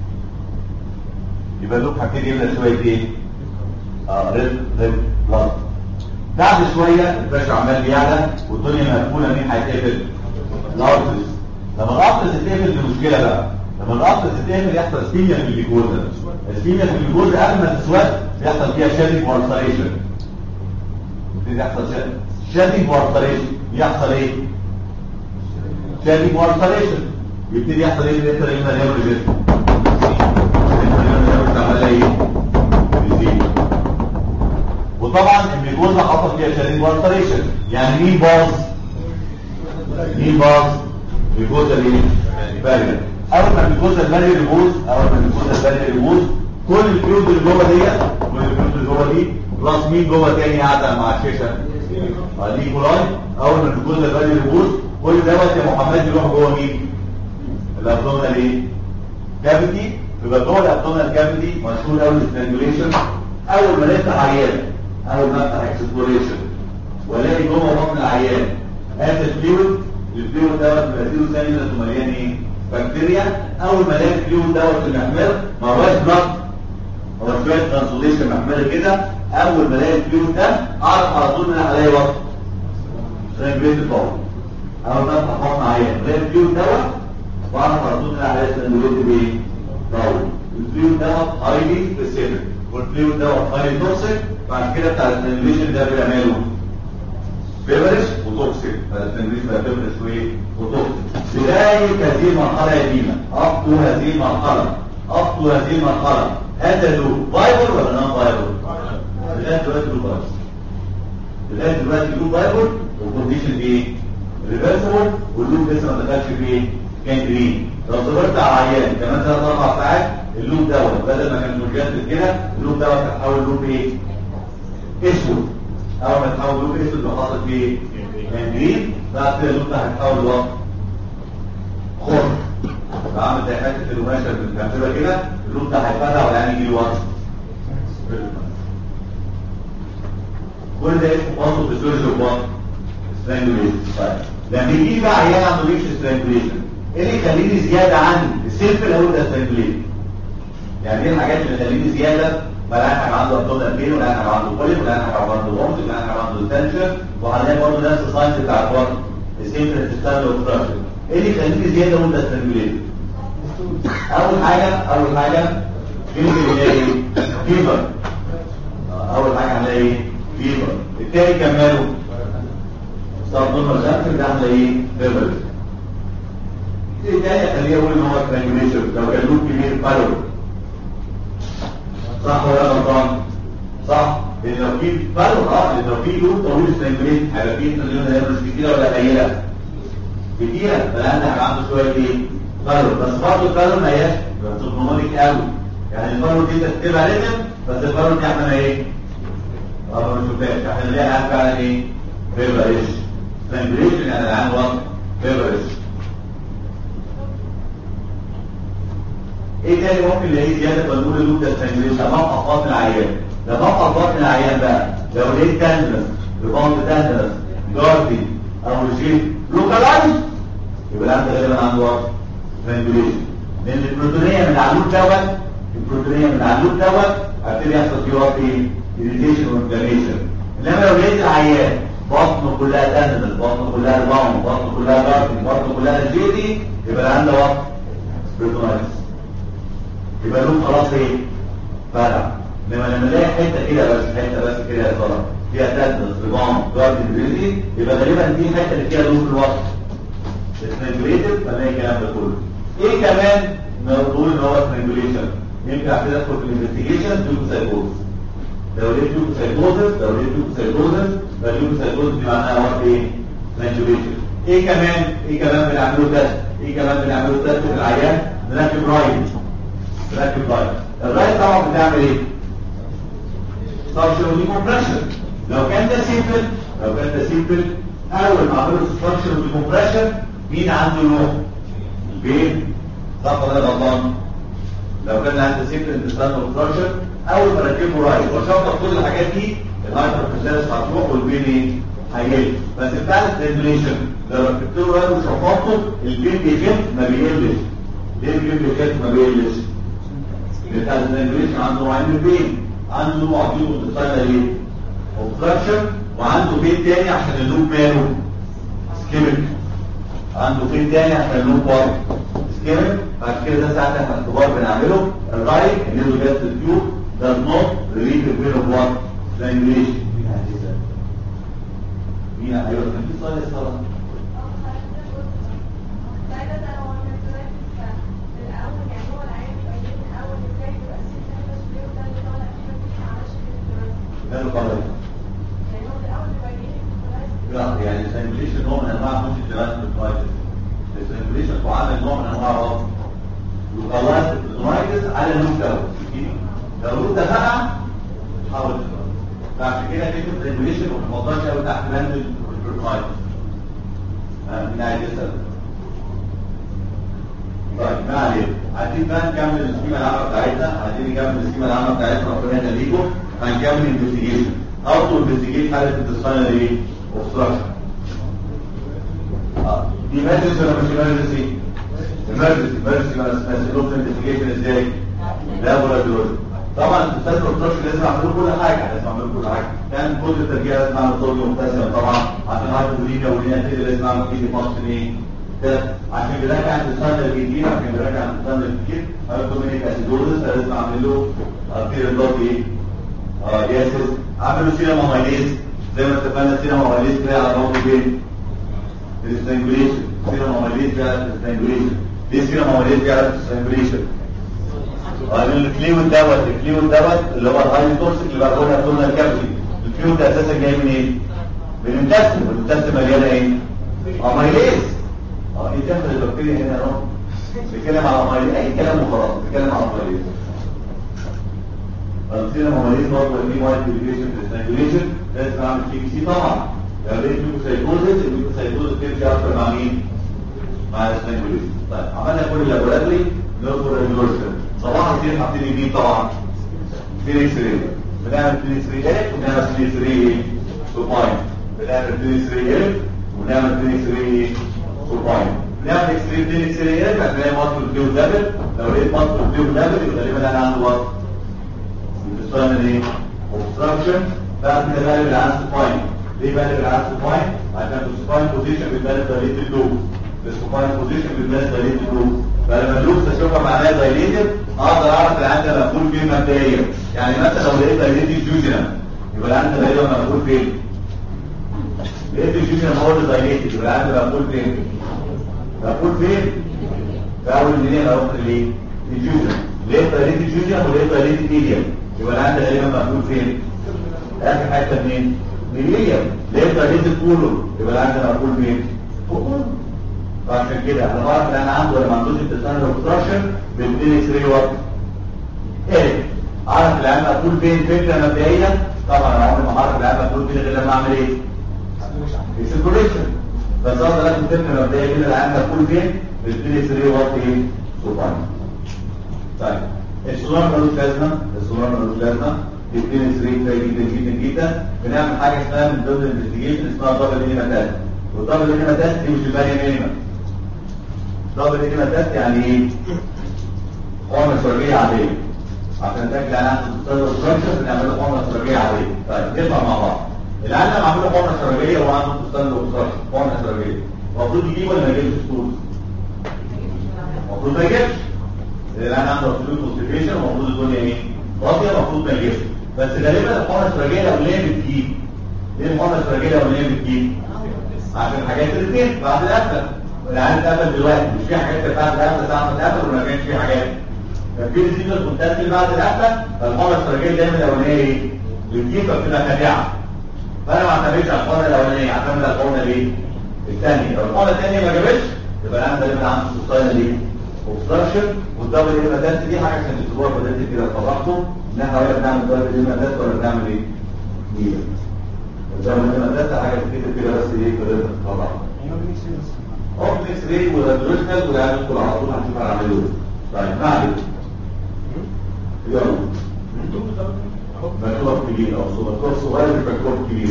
يبقى اللوب هبتدي يملى شويه ايه اه ريد ريد بلاد بعد شويه الباشا عمال بيعلى والدنيا مقفوله مين هيتقفل الارتس لما الارتس تتقفل دي مشكله بقى لما الارتس تتقفل يحصل سبينيا في الجلوكوزا السبينيا في الجلوكوزا قبل ما تسود بيحصل فيها شادنج وارتريشن يبتدي يحصل شادنج وارتريشن يحصل ايه شادنج وارتريشن يبتدي يحصل ايه الانتر ايمال هيموريجن الانتر ايمال هيموريجن عمال ايه بيزيد وطبعا الميكوزا حصل فيها شادنج وارتريشن يعني مين باظ مين باظ الميكوزا ليه بارير اول ما الميكوزا البارير يبوظ اول ما الميكوزا البارير يبوظ كل الفيوز اللي جوه دي كل الفيوز اللي جوه دي بلس مين جوه تاني قاعده مع الشاشه دي كولاي اول ما الجلوكوز البدني يبوظ كل دوت يا محمد يروح جوه مين الابدومينال ايه كافيتي يبقى جوه الابدومينال كافيتي مشهور قوي السترانجوليشن اول ما نفتح عيان اول ما افتح اكسبلوريشن والاقي جوه بطن العيان اسيد فلويد الفلويد دوت بيبقى زيرو سيلولر مليان ايه بكتيريا اول ما الاقي الفلويد دوت في المحمر ما هوش بلاد هو شويه ترانسليشن محمر كده اول ما الاقي الفلويد ده اعرف على طول ان انا هلاقي وقت ترانجوليت الباور اول ما افتح بطن عيان الاقي الفلويد دوت واعرف على طول ان انا هلاقي ترانجوليت بايه باور الفلويد دوت هايلي سبيسيفيك والفلويد ده هاي توكسيك بعد كده بتاع السترانجوليشن ده بيبقى ماله بيبرش وتوكسيك فالسترانجوليشن بقى بيبرش وايه وتوكسيك بداية هذه المرحلة يا دينا up to هذه المرحلة up to هذه المرحلة هذا له فايبر ولا نون فايبر؟ لغاية دلوقتي له فايبر لغاية دلوقتي له فايبر والكونديشن ايه؟ ريفرسبل واللوب لسه ما دخلش في ايه؟ كان جرين لو صبرت على عيان كمان ثلاث اربع ساعات اللوب دوت بدل ما كان متجدد كده اللوب دوت هتحول لوب ايه؟ اسود اول ما تحول لوب اسود وحاطط فيه كان جرين بعد كده اللوب ده هيتحول لوقت خرم بعمل زي حته القماشه اللي بنعملها كده اللون ده هيفتح والعين يجي له وقت كل ده اسمه برضه فيزيولوجي اوف سترانجوليشن طيب لما يجي بقى عيان عنده ريكش سترانجوليشن ايه اللي يخليني زياده عن السيمبل اقول ده سترانجوليشن يعني ايه الحاجات اللي تخليني زياده ما لا حاجه عنده ابدومينال بين ولا حاجه عنده بوليب ولا حاجه عنده ومس ولا حاجه عنده تنشن وهنلاقي برضه نفس الساينس بتاع الوقت السيمبل تستاهل اوبستراكشن ايه اللي يخليني زياده اقول ده سترانجوليشن اول حاجه اول حاجه فيلم ايه فيبر اول حاجه هنلاقي ايه فيبر التاني كماله استخدمنا الغنفل ده هنلاقي ايه فيبر التاني خليه اقول ان هو ترانجوليشن لو كان لوب كبير بالور صح ولا غلطان صح لان لو في بالور اه لان لو في لوب طويل ترانجوليشن هيبقى فيه ترانجوليشن هيبقى مش كتيره ولا قليله كتيره فالان هيبقى عنده شويه ايه بالور بس برضه البالور ما هياش سوبرمونيك قوي يعني البالور دي تكتبها ريتم بس البالور دي احنا ايه اه ما نشوفهاش احنا نلاقيها فعلا ايه فيبريش ترانجوليشن يعني العين وقت فيبريش ايه تاني ممكن نلاقيه زياده بنقول اللوب ده ترانجوليشن مقطع بطن العيان ده مقطع بطن العيان بقى لو لقيت تندرس ريباوند تندرس جاردي او جيت لوكالايز يبقى العيان ده غالبا عنده وقت ترانجوليشن لان البروتونيه من العلوب دوت البروتونيه من العلوب دوت هبتدي يحصل فيه وقت ايه irritation وانفلاميشن انما لو لقيت العيان بطنه كلها تندرس بطنه كلها ريباوند بطنه كلها جاردي بطنه كلها جيتي يبقى عنده وقت بروتونايتس يبقى لهم خلاص ايه فرع لما لما نلاقي حته كده بس حته بس كده يا ترى فيها تندس ريباوند جارد بريزي يبقى غالبا دي الحته اللي فيها لون في الوسط سترينجوليتد فنلاقي الكلام ده كله ايه كمان نقول ان هو سترينجوليشن ينفع كده ادخل في الانفستيجيشن ليوكوسايتوز لو لقيت ليوكوسايتوزس لو لقيت ليوكوسايتوزس فالليوكوسايتوز دي معناها وقت ايه سترينجوليشن ايه كمان ايه كمان بنعمله تيست ايه كمان بنعمله تيست في العيان بنركب رايت راكب رايت الرايت طبعا بتعمل ايه سبشن ديكومبريشن لو كان ده سيمبل لو كان ده سيمبل اول ما عملوا سبشن ديكومبريشن مين عنده نوع البين صح ولا غلطان لو كان عنده سيمبل انتستان اوبستراكشن اول ما ركبوا رايت وشرط كل الحاجات دي الهايبرفيزالس هتروح والبين ايه هيقل بس بتاع الستيميوليشن لو ركبت له رايت وشفطته البين بيخف ما بيقلش ليه البين بيخف ما بيقلش بتاع الانجليزي عنده نوعين من البين عنده نوع فيه متصل ايه اوبستراكشن وعنده بين تاني عشان اللوب ماله سكيميك عنده بين تاني عشان اللوب برضه سكيميك بعد كده ده ساعتها احنا اختبار بنعمله الرايت النيزو جاست تيوب does not relieve the pain of what strangulation مين ايوه كان في سؤال يا ساره ماله قرر لا يعني السنجليشن نوع من انواع مش الجراس بالفايتس السنجليشن تعامل نوع من انواع الرفض وخلاص الفايتس على اللوب دوت لو اللوب ده فقع حاول فعشان كده كلمه ريجوليشن وما تفضلش قوي تحت بند الفايتس من عايز يسال طيب ما علينا عايزين بقى نكمل السكيمه العامه بتاعتنا عايزين نكمل السكيمه العامه بتاعتنا ربنا يخليكم هنكمل انفستيجيشن او تو انفستيجيت حاله الانتستاينال ايه اوبستراكشن اه دي ايمرجنسي ولا مش ايمرجنسي ايمرجنسي ايمرجنسي ولا اسمها انفستيجيشن ازاي لابوراتوري طبعا الانتستاينال اوبستراكشن لازم اعمل كل حاجه لازم اعمل كل حاجه كان كل الترجيع لازم اعمل صوديوم بوتاسيوم طبعا عشان هايبوكليميا ولينا كده لازم اعمل كيدي فانكشن ايه كده عشان بيراجع الانتستاينال الجديد عشان بيراجع الانتستاينال الجديد هايبوكليميك اسيدوزس لازم اعمل له ارتيريال بلاد ايه اه ياسس عملوا سيرم اميليز زي ما اتفقنا سيرم اميليز بتاع على موضوع فين الاسترانجوليشن سيرم اميليز بتاع الاسترانجوليشن ليه سيرم اميليز بتاع الاسترانجوليشن اه لان الفلويد دوت الفلويد دوت اللي هو الهاي تورسيك اللي بقى قلنا قلنا الكابسول الفلويد ده اساسا جاي من ايه من الانتستين والانتستين مليانه ايه اميليز اه ايه تعمل البكتيريا هنا اهو بيتكلم على اميليز اي كلام وخلاص بيتكلم على اميليز السيرم اميليز برضه ليه وايت ديليجيشن استرانجوليشن لازم اعمل تي بي سي طبعا لو لقيت ليوكوسايتوزيس الليوكوسايتوزيس تمشي اكتر مع مين؟ مع الاسترانجوليشن طيب عملنا كل اللابوراتوري نذكر الريزولوشن صباح الخير حاطين مين طبعا؟ فينيكس ري بنعمل فينيكس ري ايه وبنعمل فينيكس ري سوباين بنعمل فينيكس ري ايه وبنعمل فينيكس ري سوباين بنعمل اكس ري فينيكس ري ايه هتلاقي مصر فيو دبل لو لقيت مصر فيو دبل يبقى غالبا انا عنده وقت بتستخدم ايه؟ اوبستراكشن بعد كده بقلب العكس بوينت ليه بقلب العكس بوينت؟ عشان السباين بوزيشن بتبان دايليتد لوب السباين بوزيشن بتبان دايليتد لوب فلما اللوب اشوفها معناها دايليتد اقدر اعرف العند ده مقبول فين مبدئيا يعني مثلا لو لقيت دايليتد جوجنا يبقى العند ده غالبا مقبول فين؟ لقيت الجوجنا هو اللي دايليتد يبقى العند ده مقبول فين؟ مقبول فين؟ في اول منين اروح ليه؟ الجوجنا لقيت دايليتد جوجنا ولقيت دايليتد ميديم يبقى العند غالبا مقبول فين؟ اخر حته منين؟ مليم لقيت دايليتد كولو يبقى العند مقبول فين؟ فوق فعشان كده انا بعرف ان انا عنده ولا ما عندوش انتسان اوبستراكشن بيديني 3 وات ايه اعرف العلم اقول فين فكره مبدئيه طبعا انا عمري ما هعرف العلم اقول فين غير لما اعمل ايه اكسبلوريشن بس اقدر لازم فكره مبدئيه كده العلم اقول فين بيديني 3 وات ايه سوبر طيب السولار ملوش لازمه السولار ملوش لازمه بيديني 3 كويس جدا جدا جدا بنعمل حاجه اسمها من ضمن الانفستيجيشن اسمها دبل انيماتات والدبل انيماتات دي مش البانيا مينيمم دبل انيماتات يعني ايه؟ قوامة سرية عادية عشان تاكل على عند الدكتور الفرنشر بنعمل له قوامة سرية عادية طيب نطلع مع بعض العالم عامل له قوامة سرية وعنده الدكتور الفرنشر قوامة سرية المفروض يجيب ولا ما يجيبش السورس؟ المفروض ما يجيبش العالم عنده فلوس موتيفيشن المفروض الدنيا ايه؟ فاضية المفروض ما يجيبش بس غالبا القوامة السرية لو ليه بتجيب ليه القوامة السرية لو ليه بتجيب؟ عشان حاجات الاثنين بعد القفله العيال اتقفل دلوقتي مش في حاجات بعد القفله ساعه ما اتقفل ولا كانش في حاجات كان في ريسيفر متصل بعد القفله فالحمله الاستراتيجيه دايما الاولانيه ايه؟ بتجيب فبتبقى خادعه فانا ما اعتمدش على الحمله الاولانيه اعتمد على الحمله الايه؟ الثانيه لو الحمله الثانيه ما جابتش يبقى انا دايما عندي سوساينا دي اوبستراكشن والدبل ايماتات دي حاجه عشان تكتبوها بدات كده فرحتم ان احنا ولا بنعمل دبل ايماتات ولا بنعمل ايه؟ دي الدبل ايماتات حاجه تكتب كده بس ايه بدات تفرحكم اوبتكس ري والادريشنال والعيال يدخل على طول هنشوف هنعمله ايه طيب ما عليك يلا مكتوب كبير او مكتوب صغير مش مكتوب كبير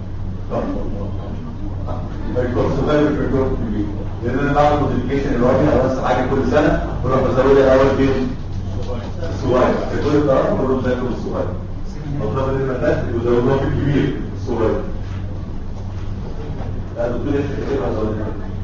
مكتوب صغير مش مكتوب كبير لان انا بعمل موديفيكيشن الواجهه بس حاجه كل سنه بروح بزود الاول فين الصغير كل القرار بروح بزود الصغير مطلب المثلث يزودوه في الكبير الصغير لا دكتور ايش كده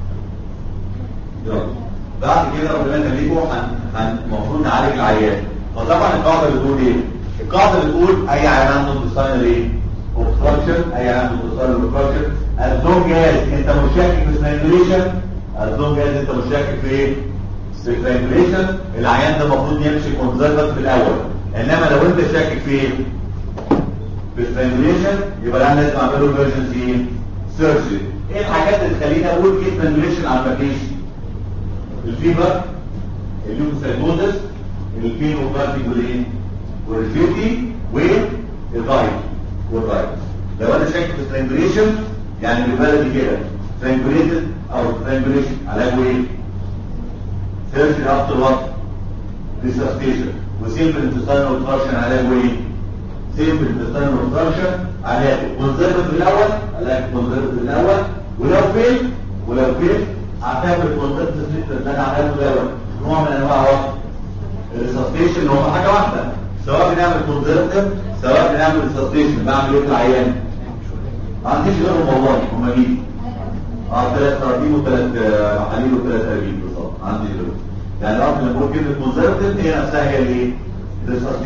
بعد كده ربنا يخليكم المفروض نعالج العيان فطبعا القاعده بتقول ايه القاعده بتقول اي عيان عنده انتصال ايه اوبستراكشن اي عيان عنده انتصال اوبستراكشن الزوم جاهز انت مشاكك في سترانجوليشن الزوم جاهز انت مشاكك في ايه في سترانجوليشن العيان ده المفروض يمشي كونزرفت في الاول انما لو انت شاكك في ايه في سترانجوليشن يبقى العيان لازم اعمل له ايمرجنسي سيرجري ايه الحاجات اللي تخليني اقول في سترانجوليشن على الباكيشن الفيبر الليوكوسايتوزس البين وبارتي والايه والريفيوتي والفايت والفايت لو انا شاكك في سترانجوليشن يعني بالبلدي كده سترانجوليتد او سترانجوليشن علاجه ايه سيرجري افتر وات ريسبستيشن وسيمبل انتستاينال اوبستراكشن علاجه ايه سيمبل انتستاينال اوبستراكشن علاجه كونزرفت في الاول علاج كونزرفت في الاول ولو فين ولو فين اعتبر كونسبت السيستم اللي انا عملته دوت نوع من انواع وقت الريسبستيشن هو حاجه واحده سواء بنعمل كونسرفتيف سواء بنعمل ريسبستيشن بعمل ايه في العيان ما عنديش غيرهم والله هم مين اه ثلاث تراكيب وثلاث محاليل وثلاث تراكيب بالظبط عندي غيرهم يعني الارض اللي بقول كلمه كونسرفتيف هي نفسها هي الايه الريسبستيشن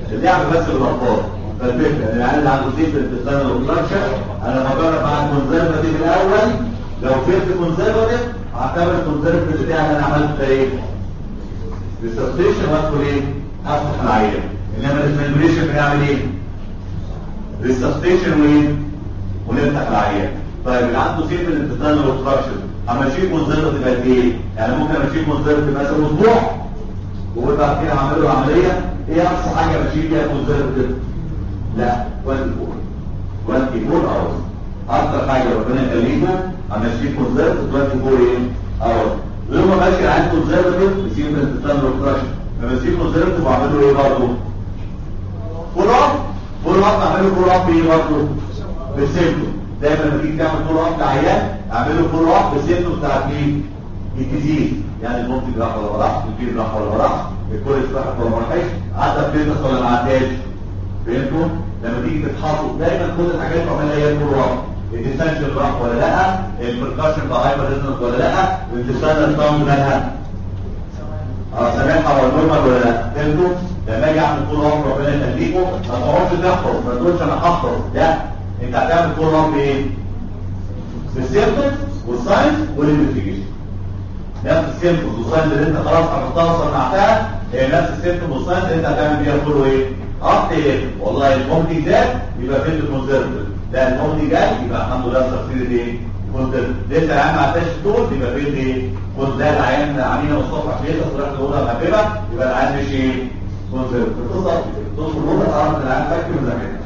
اللعب بس بالاطفال فالفكره ان العيال اللي عنده سيف الانتستان اوبستراكشن انا بجرب مع الكونزرفتيف الاول لو فيرت كونزرفتيف هعتبر الكونزرفتيف بتاعي اللي انا عملته ده ايه؟ ريسبستيشن وادخل ايه؟ افتح العيان انما الاسمنتريشن بنعمل ايه؟ ريسبستيشن وايه؟ ونفتح العيان طيب اللي عنده سيف الانتستان اوبستراكشن همشيه كونزرفتيف قد ايه؟ يعني ممكن امشيه كونزرفتيف مثلا اسبوع وبعد كده هعمل له عمليه ايه اقصى حاجه امشيه فيها كونزرفتيف؟ لا 24 24 اورز اكتر حاجه ربنا يخليكم همشيه كونزرفتيف 24 ايه؟ اورز ويوم ما ماشي عند كونزرفتيف بسيب الانتستان اوبستراكشن لما بسيب كونزرفتيف واعمل له ايه برضه؟ فول اب فول اب اعمل له فول اب ايه برضه؟ بالسيمتوم دايما لما تيجي تعمل فول اب لعيان اعمل له فول اب بالسيمتوم بتاعت مين؟ الجديد يعني المنتج راح ولا ما راحش الكبير راح ولا ما راحش الكويس راح ولا ما راحش عدى فيتنس ولا ما عداش فهمتوا؟ لما تيجي تتحطوا دايما كل الحاجات تعملها هي الفول اب الديسنشن راح ولا لا البركاشن بقى هايبر ريزونانس ولا لا والديسنشن ساوند مالها اه سامعها ولا نورمال ولا لا فهمتوا؟ لما اجي اعمل فول اب ربنا يخليكم ما تقعدش تحفظ ما تقولش انا هحفظ لا انت هتعمل فول اب بايه؟ بالسيمبتومز والساينس والانفستيجيشن نفس السيمبتومز والساينس اللي انت خلاص حفظتها وصنعتها هي نفس السيمبتومز والساينس اللي انت هتعمل بيها كله ايه؟ اب والله المومنتي زاد يبقى فين الكونزرفتيف لا المومنتي جاي يبقى الحمد لله تفسير ايه؟ كونزرفتيف لسه العيان ما عداش طول يبقى فين ايه؟ كنت ده العيان عاملين مصطفى حبيبه طلعت الاولى مهببه يبقى العيان مش ايه؟ كونزرفتيف بالظبط تدخل الاولى تعرف ان العيان فاكر وذاكرها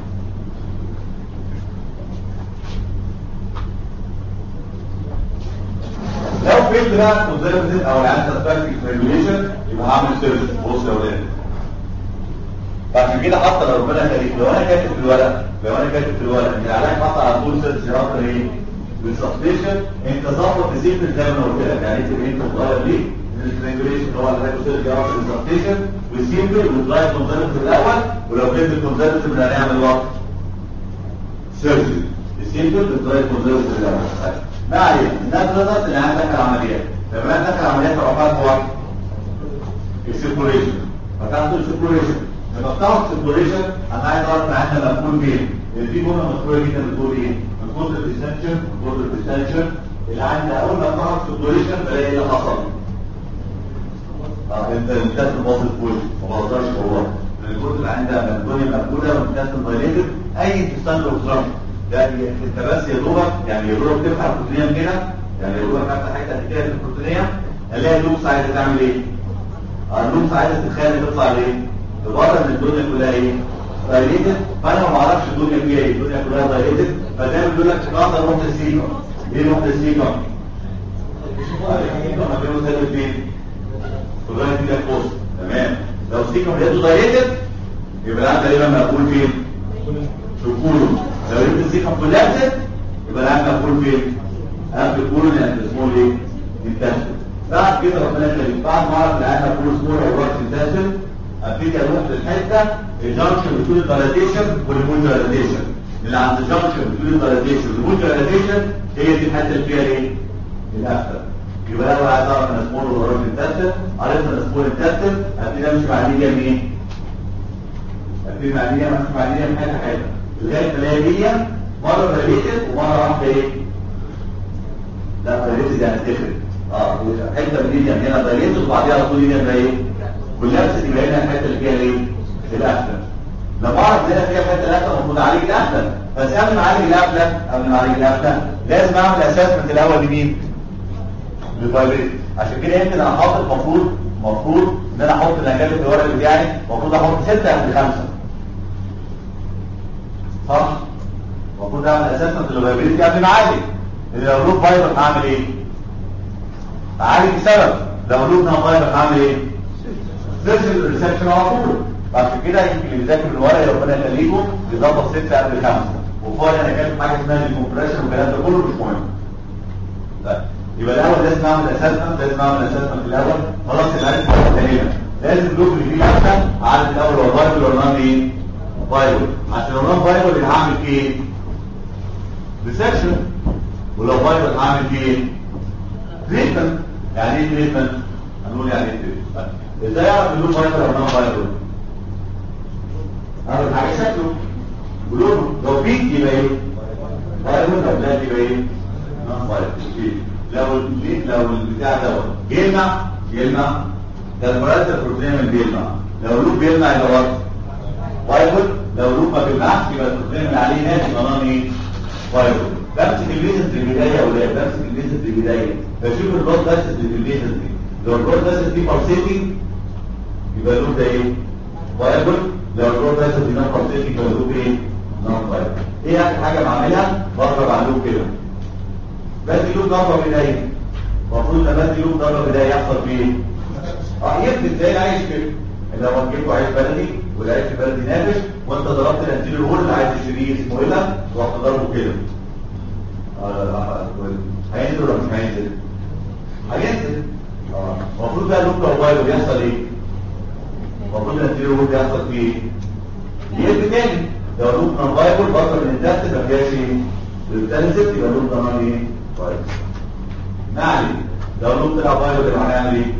لو فهمت بقى كونزرفتيف او العيان سسبكتنج ريجوليشن يبقى هعمل سيرش بص يا ولاد فعشان كده حتى لو ربنا يخليك لو انا كاتب في الورق لو انا كاتب في الورق ان العلاج حط على طول سيرش رابطه ايه؟ بالسبستيشن انت ظبط السيكل زي ما انا قلت لك يعني انت انت مغير ليه؟ الريجوليشن هو العلاج سيرش رابطه بالسبستيشن والسيمبل والدرايف كونزرفتيف الاول ولو كنت الكونزرفتيف اللي هنعمل وقت سيرجري السيمبل والدرايف كونزرفتيف الاول ما علينا الناس نظرت ان عندك العمليات لما عندك العمليات رفعت واحد السيركوليشن فتحت السيركوليشن لما فتحت السيركوليشن انا عايز اعرف عندنا مقبول فين في جمله مشهوره جدا بتقول ايه من كتر الديستنشن من كتر الديستنشن اللي عندي اول ما فتحت السيركوليشن بلاقي ايه اللي حصل اه انت الكاس باص الكل ما بقدرش والله من الكتر اللي عندها من الدنيا مقبوله والكاس دايليتد اي ديستنشن اوبستراكشن ده انت بس يا دوبك يعني يا دوبك تفتح البروتينيه كده يعني يا دوبك فتح حته قد كده في البروتينيه الاقي اللوكس عايزه تعمل ايه؟ اللوكس عايزه تتخيل تطلع ليه؟ لبره ان الدنيا كلها ايه؟ دايليتد فانا ما بعرفش الدنيا فيها ايه؟ الدنيا كلها دايليتد فدايما بيقول لك تقدر نقطه السيكم ايه نقطه السيكم؟ السيكم مكانه ثابت فين؟ في الرايت كده بوست تمام لو السيكم لقيته دايليتد يبقى العيان تقريبا مقبول فين؟ في الكولون لو لقيت السيكم كولابسد يبقى العيان مقبول فين؟ قبل الكولون يعني اسمه ايه؟ انتشر بعد كده ربنا يخليك بعد ما اعرف العيان مقبول اسمه ايه انتشر ابتدي اروح للحته الجنكشن بتقول الدايلاتيشن والريموت دايلاتيشن اللي عند الجنكشن بتقول الدايلاتيشن والريموت دايلاتيشن هي دي الحته اللي فيها ايه؟ الافتر يبقى انا عايز اعرف انا سمول ولا راجل انتستن عرفت انا سمول انتستن ابتدي امشي مع الليجا منين؟ ابتدي مع الليجا امشي مع الليجا من حته حته لغايه ما الاقي ليجا مره دايليتد ومره واحده ايه؟ لا دايليتد يعني تفرق اه حته من الليجا هنا دايليتد وبعديها على طول ليجا ايه؟ واللبس يبقى هنا الحته اللي فيها ايه؟ الافتر لما اعرف هنا فيها حته الافتر المفروض اعالج الافتر بس قبل ما اعالج الافتر قبل ما اعالج الافتر لازم اعمل اسسمنت الاول لمين؟ للفايبريت عشان كده يمكن انا حاطط المفروض المفروض ان انا احط الاكل في الورق بتاعي المفروض احط 6 قبل 5 صح؟ المفروض اعمل اسسمنت للفايبريت قبل ما اعالج لو لوب فايبر هعمل ايه؟ اعالج بسبب لو لوب نون فايبر هعمل ايه؟ سيرجن الريسبشن على طول عشان كده يمكن اللي بيذاكر الورق ربنا يخليكم يظبط 6 قبل 5 وفوق انا كاتب حاجه اسمها الكومبريشن والكلام ده كله مش مهم طيب يبقى الاول لازم اعمل اسسمنت لازم اعمل اسسمنت الاول خلاص العيال تقريبا لازم اللوب اللي فيه مثلا عارف الاول هو فايبل ولا نون ايه فايبل عشان لو نون فايبل يبقى هعمل فيه ايه ريسبشن ولو فايبل هعمل فيه ايه تريتمنت يعني ايه تريتمنت هنقول يعني ايه تريتمنت ازاي اعرف اللوب فايبل ولا نون فايبل اول حاجه شكله ولونه لو بيك يبقى ايه فايبل لو بلاك يبقى ايه نون فايبل لو ال- لو البتاع دوت يلمع يلمع ده المرتب بروتين اللي بيلمع لو لوب بيلمع يبقى وات فايبل لو لوب ما بيلمعش يبقى البروتين اللي عليه ناتج ضمان ايه فايبل بمسك الليزنز البدايه يا ولاد بمسك الليزنز البدايه بشوف البلاد باسس اللي في الليزنز دي لو البلاد باسس دي بارسيتنج يبقى اللوب ده ايه فايبل لو البلاد باسس دي نون بارسيتنج يبقى اللوب ايه نون فايبل ايه اخر حاجه بعملها بضرب على اللوب كده بدي لوب ضربه بدايه المفروض لما بدي لوب ضربه بدايه يحصل فيه ايه اه يفرق زي العيش كده لو هتجيبوا عيش بلدي والعيش البلدي نافش وانت ضربت الانتيريور وول اللي عايز تشتريه اسمه ايه ده ورحت ضربه كده اه لا لا كويس. هينزل ولا مش هينزل هينزل اه المفروض بقى لوب لو بايظ بيحصل ايه المفروض الانتيريور وول بيحصل فيه ايه يقل تاني لو لوب نون فايبل بطل من التحت ما فيهاش ايه بتنزل يبقى لوب ضمان ايه كويس ما عليك لو لوب طلع فايبل يبقى هنعمل ايه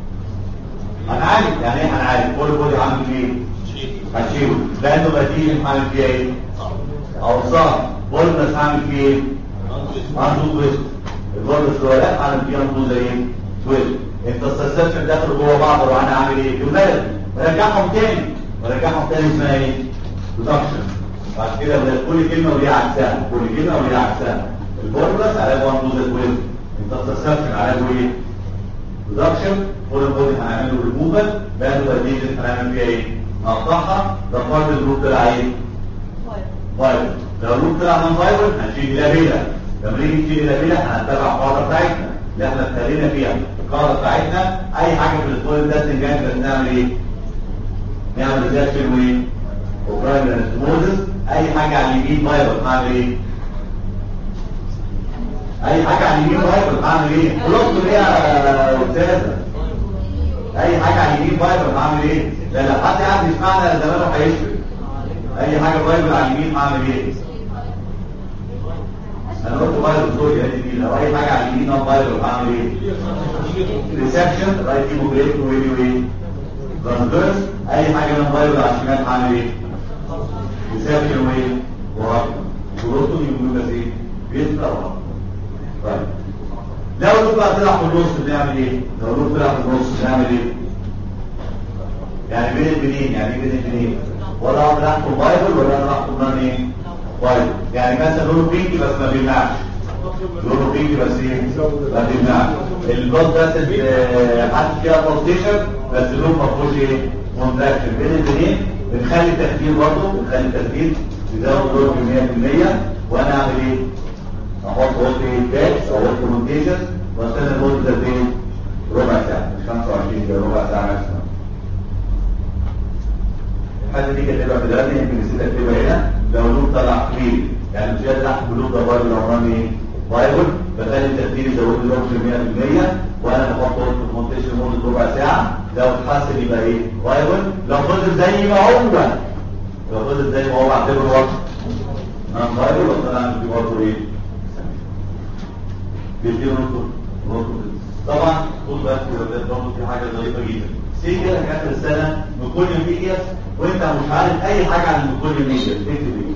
هنعالج يعني ايه هنعالج كل بودي عامل ايه هتشيله لانه بديل هعمل فيها ايه اوصاف بولنس هعمل فيه ايه عنده تويست البولنس هو لا هعمل فيه عنده زي ايه تويست انت السسبشن داخل جوه بعض وانا عامل ايه يولد رجعهم تاني ورجعهم تاني اسمها ايه ريدكشن بعد كده بدأت كل كلمه وليها عكسها كل كلمه وليها عكسها البولنس علاجه عنده زي تويست انت السسبشن علاجه ايه ريدكشن فول البودي هنعمله ريموفال بعد بديل هنعمل فيها ايه نقطعها ده فرد الجروب طلع ايه فايبر لو الجروب طلع من فايبر هنشيل لابيلا لما نيجي نشيل لابيلا هنتبع القاعده بتاعتنا اللي احنا ابتدينا فيها القاعده بتاعتنا اي حاجه في الفول ده تنجان بس نعمل ايه نعمل ريزكشن وايه وبرايمري انستموزس اي حاجه على اليمين فايبر هعمل ايه اي حاجه على اليمين فايبر هعمل ايه خلاص ايه يا استاذه اي حاجه على اليمين فايبر هعمل ايه لا لا حد قاعد يسمعنا زمانه هيشفي اي حاجه فايبر على اليمين هعمل ايه انا قلت فايبر سوري هذه دي لو اي حاجه على اليمين نون فايبر هعمل ايه ريسبشن رايت كيمو بريك ويلي وايه ترانسفيرس اي حاجه نون فايبر على الشمال هعمل ايه ريسبشن وايه ورابط وروتو يقول بس ايه بيطلع طيب لو لوب بقى طلع في النص بنعمل ايه لو لوب طلع في النص بنعمل ايه يعني بين البنين يعني ايه بين البنين ولا انا راح بايبل ولا انا راح نان ايه بايبل يعني مثلا لونه بينكي بس ما بيلمعش لونه بينكي بس ايه ما بيلمعش البلد ده حاطط فيها بروتيشن بس لون ما فيهوش ايه كونتراكشن بين البنين بنخلي التخدير برضه بنخلي التخدير يزود دور ب 100% وانا اعمل ايه احط وقت باكس او وقت كومنتيشن واستنى المده ده فين ربع ساعه مش 25 دقيقه ربع ساعه ماكسيمم الحاجه دي كانت تبقى في الغني يمكن نسيت اكتبها هنا لو لون طلع كبير يعني مش قادر احط بلوك ده بايبل لو رامي ايه بايبل بخلي التخدير يزود لي الاوكسجين 100% وانا بحط وقت كومنتيشن لمده ربع ساعه لو اتحسن يبقى ايه بايبل لو فضل زي ما هو لو فضل زي ما هو بعتبره وقت انا بايبل ولا انا عندي برضه ايه بيديله نقطة نقطة طبعا خد بالك يا ولاد برضه في حاجة ظريفة جدا سي كده في آخر السنة ميكونيوم ميدياس وأنت مش عارف أي حاجة عن الميكونيوم ميدياس تكتب إيه؟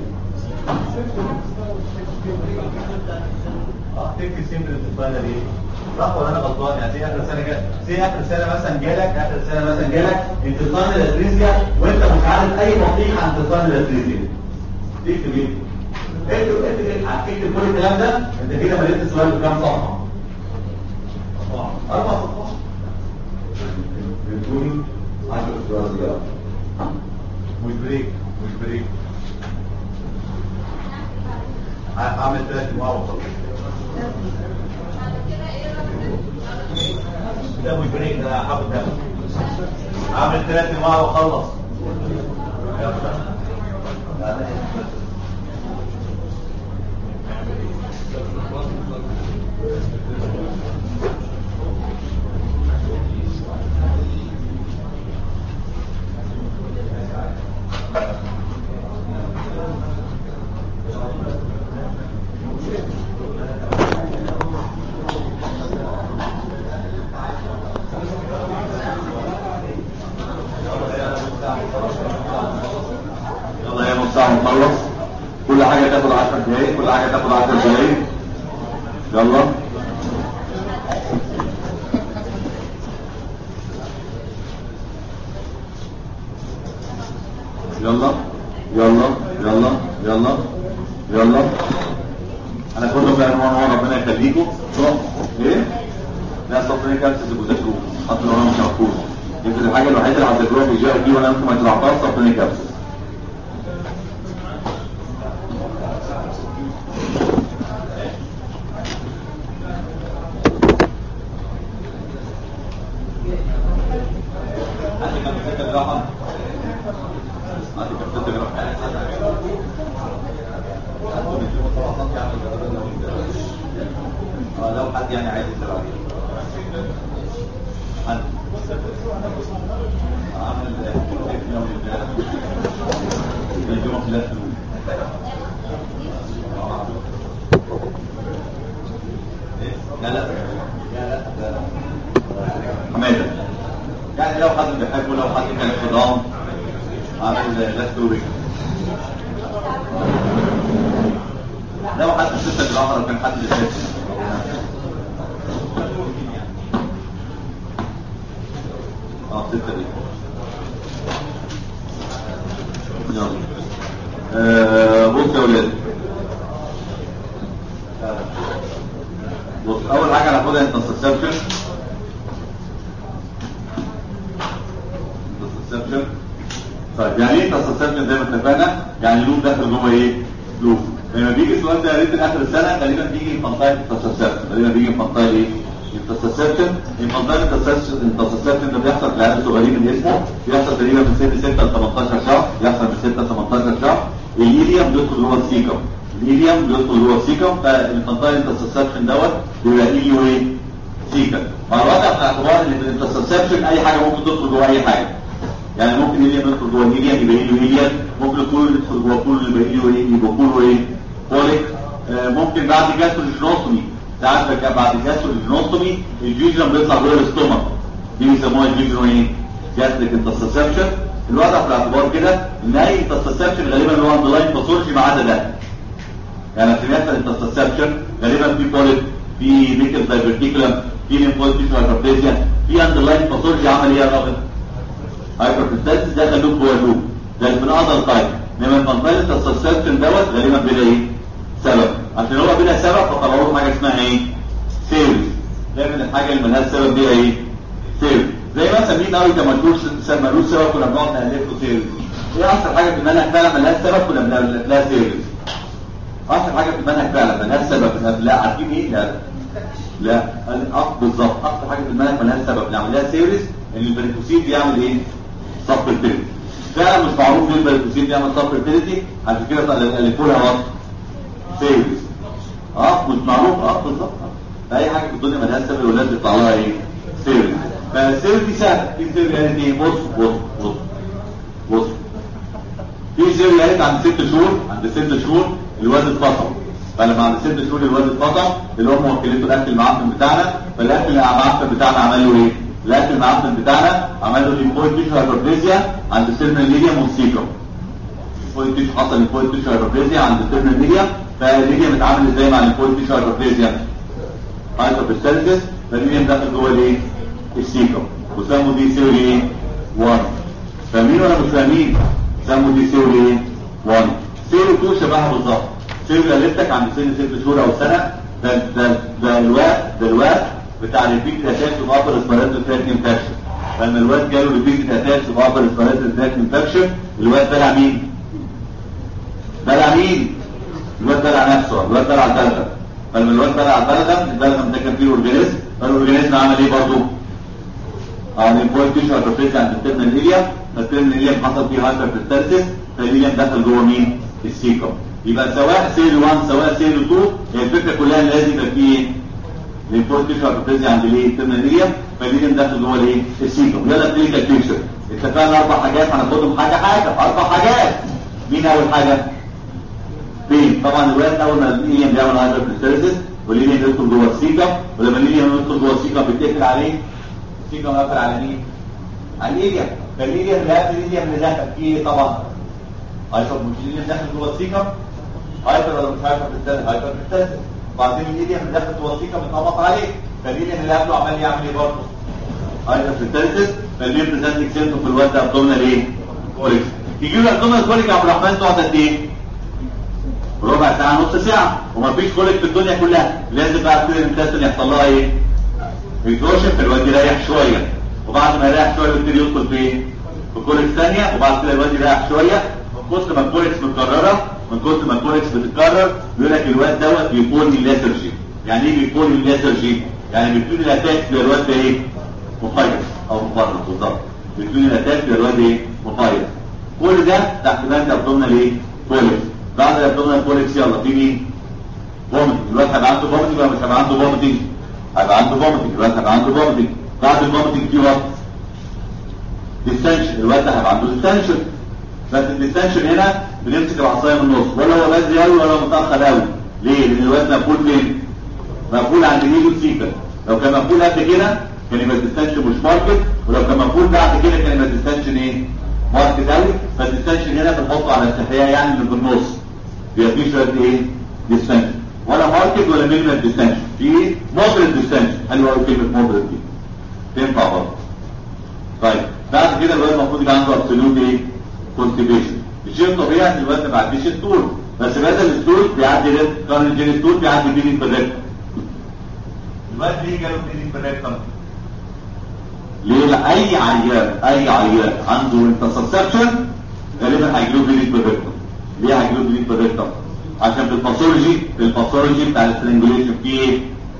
اه تكتب سيمبل الفاينل إيه؟ صح ولا أنا غلطان يعني زي آخر السنة كده زي آخر السنة مثلا جالك آخر السنة مثلا جالك انتصار الأتريزيا وأنت مش عارف أي نصيحة عن انتصار الأتريزيا تكتب إيه؟ اكتب اكتب اكتب كل الكلام ده انت كده مليت السؤال بكام صفحه اربع صفحات بتقول 10 سؤال زياده مش بريك مش بريك هعمل ثلاث انواع وخلاص ده مش بريك ده حافظ ده هعمل ثلاث انواع واخلص يلا يلا يلا يلا يلا يلا انا كله بقى نوع نوع ربنا يخليكم صح ايه لا صفرين كابسس بذاكروه حتى لو انا مش هقول يمكن الحاجه الوحيده اللي هتذاكروها في الجي دي وانا انتم ما تلعبوهاش صفرين كابسس عندي كام ستة جرام عندي كام ستة جرام اه لو حد يعني عايز يسأل عليه حد عامل كيف يوم الجمعة ثلاثة لا لا لا لا حمادة يعني لو حد بيحبه لو حد كان في ضام عامل لا ستوري لو حد ستة بالآخر لو كان حد بيحبه اه ستة دي يلا آه، بص يا ولاد بص اول حاجه هناخدها انترسبشن انترسبشن طيب يعني ايه انترسبشن زي ما اتفقنا يعني لوب داخل جوه ايه لوب لما بيجي السؤال ده يا ريت اخر السنه غالبا بيجي في منطقه الانترسبشن غالبا بيجي في منطقه ايه الانترسبشن المنطقه الانترسبشن ده بيحصل في العيال الصغيرين من اسمه بيحصل تقريبا من سن 6 ل 18 شهر بيحصل من 6 ل 18 شهر الايليوم بيدخل جوه السيكم الايليوم بيدخل جوه السيكم فالمنطقه الانترسبشن دوت بيبقى ايليو ايه سيكم مع الوضع في اعتبار ان في الانترسبشن اي حاجه ممكن تدخل جوه اي حاجه يعني ممكن ايليوم يدخل جوه الايليوم يبقى ايليو ايليوم ممكن الكول يدخل جوه الكول يبقى ايليو ايه يبقى كول ايه كوليك آه، ممكن بعد جاستروجينوستومي ساعات بقى بعد جاستروجينوستومي الجيجرم بيطلع جوه الاستومك دي بيسموها الجيجرم ايه جاستريك انترسبشن الوضع في الاعتبار كده ان اي انترسبشن غالبا هو اندلاين باثولوجي ما عدا ده يعني في مثلا انترسبشن غالبا في بوليب في نيكل دايفرتيكولم في ليمفويد تيشو هايبربليزيا في اندلاين باثولوجي عمل ايه يا راجل هايبربليزيا ده خلوه جوه اللوب ده من اذر تايب انما المنطقه الانترسبشن دوت غالبا بلا ايه سبب عشان هو بلا سبب فطلعوا له حاجه اسمها ايه سيريز دايما الحاجه اللي ملهاش سبب دي ايه سيريز زي مثلا مين قوي ده ملوش ملوش سبب كنا بنقعد نالف له سيريز ايه احسن حاجه في المنهج فعلا ملهاش سبب كنا بنالف لها سيريز احسن حاجه في المنهج فعلا ملهاش سبب لا عارفين ايه لا لا اه بالظبط اكتر حاجه في المنهج ملهاش سبب نعمل لها سيريز ان البريكوسيد بيعمل ايه صف الفيلم فعلا مش معروف ليه البريكوسيد بيعمل صف الفيلتي عشان كده الفوا لها وصف سيريز اه مش معروف اه بالظبط آه. اي حاجه في الدنيا ملهاش سبب الولاد بيطلع لها ايه سيريز فالسيريز دي سهله في سيريز يعني ايه بص بص بص بص في سيريز يعني عند ست شهور عند ست شهور الواد اتفصل فلما عند ست شهور الواد اتفصل الام وكلته الاكل المعفن بتاعنا فالاكل المعفن بتاعنا عمل له ايه؟ الاكل المعفن بتاعنا عمل له ليمفويد تيشو هايبربليزيا عند السيرنال ليديوم والسيكم ليمفويد تيشو حصل ليمفويد تيشو هايبربليزيا عند السيرنال ليديوم فالليديوم اتعامل ازاي مع الليمفويد تيشو هايبربليزيا؟ هايبربليزيس فالليديوم داخل جوه الايه؟ السيكم وسموا دي سيري ايه؟ 1 فاهمين ولا مش فاهمين؟ سموا دي سيري ايه؟ 1 سيري 2 شبهها بالظبط سيري قالتك عند سن ست شهور او سنه ده ده ده الواد ده الواد بتاع الريبيت اتاك في ابر اسبيراتوري تراك انفكشن لما الواد جاله ريبيت اتاك في ابر اسبيراتوري تراك انفكشن الواد بلع مين؟ بلع مين؟ الواد بلع نفسه الواد بلع البلغم فلما الواد بلع البلغم البلغم ده كان فيه اورجانيزم فالاورجانيزم عمل ايه برضه؟ اه الامبويد تيشو هايبرتيزيا عند الترمينال ايليا فالترمينال ايليا حصل فيه هايبرتيزيس فالايليا دخل جوه مين؟ السيكم يبقى سواء سيل 1 سواء سيل 2 هي الفكره كلها ان لازم يبقى فيه ايه؟ الامبويد تيشو هايبرتيزيا عند الايه؟ الترمينال ايليا فالايليا دخل جوه الايه؟ السيكم يلا كلينيكال بيكتشر اتفقنا اربع حاجات هناخدهم حاجه حاجه اربع حاجات مين اول حاجه؟ فين؟ طبعا الواد اول ما الايليا بيعمل هايبرتيزيس والايليا يدخل جوه السيكم ولما الايليا يدخل جوه السيكم بيتقفل عليه السيكم قافل على مين؟ على الايليا فالايليا اللي قافل الايليا اللي دخل فيه ايه طبعا؟ هايبر مش الايليا داخل جوه السيكم هايبر ولا مش هايبر بالتالي هايبر بالتالي وبعدين الايديا من داخل الوثيقه متنمط عليه فالايديا اللي قبله عمال يعمل ايه برضه؟ ايضا في الثالث فالمين بريزنتنج سيمتوم في الوقت ابدومينال ايه؟ كوليكس يجي له ابدومينال كوليك يا عبد الرحمن تقعد قد ايه؟ ربع ساعه نص ساعه ومفيش كوليك في الدنيا كلها لازم بعد كده الانتستين يحصل لها ايه؟ يتوشن فالواد يريح شويه وبعد ما يريح شويه يبتدي يدخل في ايه؟ في كوليكس ثانيه وبعد كده الواد يريح شويه من كتر ما الكوليكس متكرره من كتر ما الكوليكس بتتكرر بيقول لك الواد دوت بيكون الليثرجي يعني ايه بيكون الليثرجي؟ يعني بيبتدي الاتاك للواد ده ايه؟ مفيض او مفرط بالظبط بيبتدي الاتاك للواد ايه؟ مفيض كل ده تحت بند ابدومينال ايه؟ كوليكس بعد الابدومينال كوليكس يلا في مين؟ فوميتنج الواد هيبقى عنده فوميتنج ولا مش هيبقى عنده فوميتنج؟ هيبقى عنده فوميتنج الواد هيبقى عنده فوميتنج بعد الفوميتنج في وقت ديستنشن الواد هيبقى عنده ديستنشن بس الديستنشن هنا بنمسك العصايه من النص ولا هو بدري قوي ولا متاخر قوي ليه؟ لان الواد مقفول فين؟ مقفول عند الايد والسيكا لو كان مقفول قد كده كان يبقى الديستنشن مش ماركت ولو كان مقفول بعد كده كان يبقى الديستنشن ايه؟ ماركت قوي فالديستنشن هنا بنحطه على التحيه يعني اللي في النص بيبقى فيه شويه ايه؟ ديستنشن ولا ماركت ولا مينيمال ديستنشن في مودريت ديستنشن حلوه قوي كلمه مودريت دي تنفع برضه طيب بعد كده الواد المفروض يبقى عنده ابسولوت ايه؟ كونستيبيشن الشيء الطبيعي ان الواد ما بيعديش الستول بس بدل الستول بيعدي ريد كارن جين ستول بيعدي بيدنج بالريكتم الواد ليه جاله بيدنج بالريكتم؟ ليه لا اي عيان اي عيان عنده انترسبشن غالبا هيجيله بيدنج بالريكتم ليه هيجيله بيدنج بالريكتم؟ عشان في الباثولوجي في الباثولوجي بتاع السترنجوليشن في ايه؟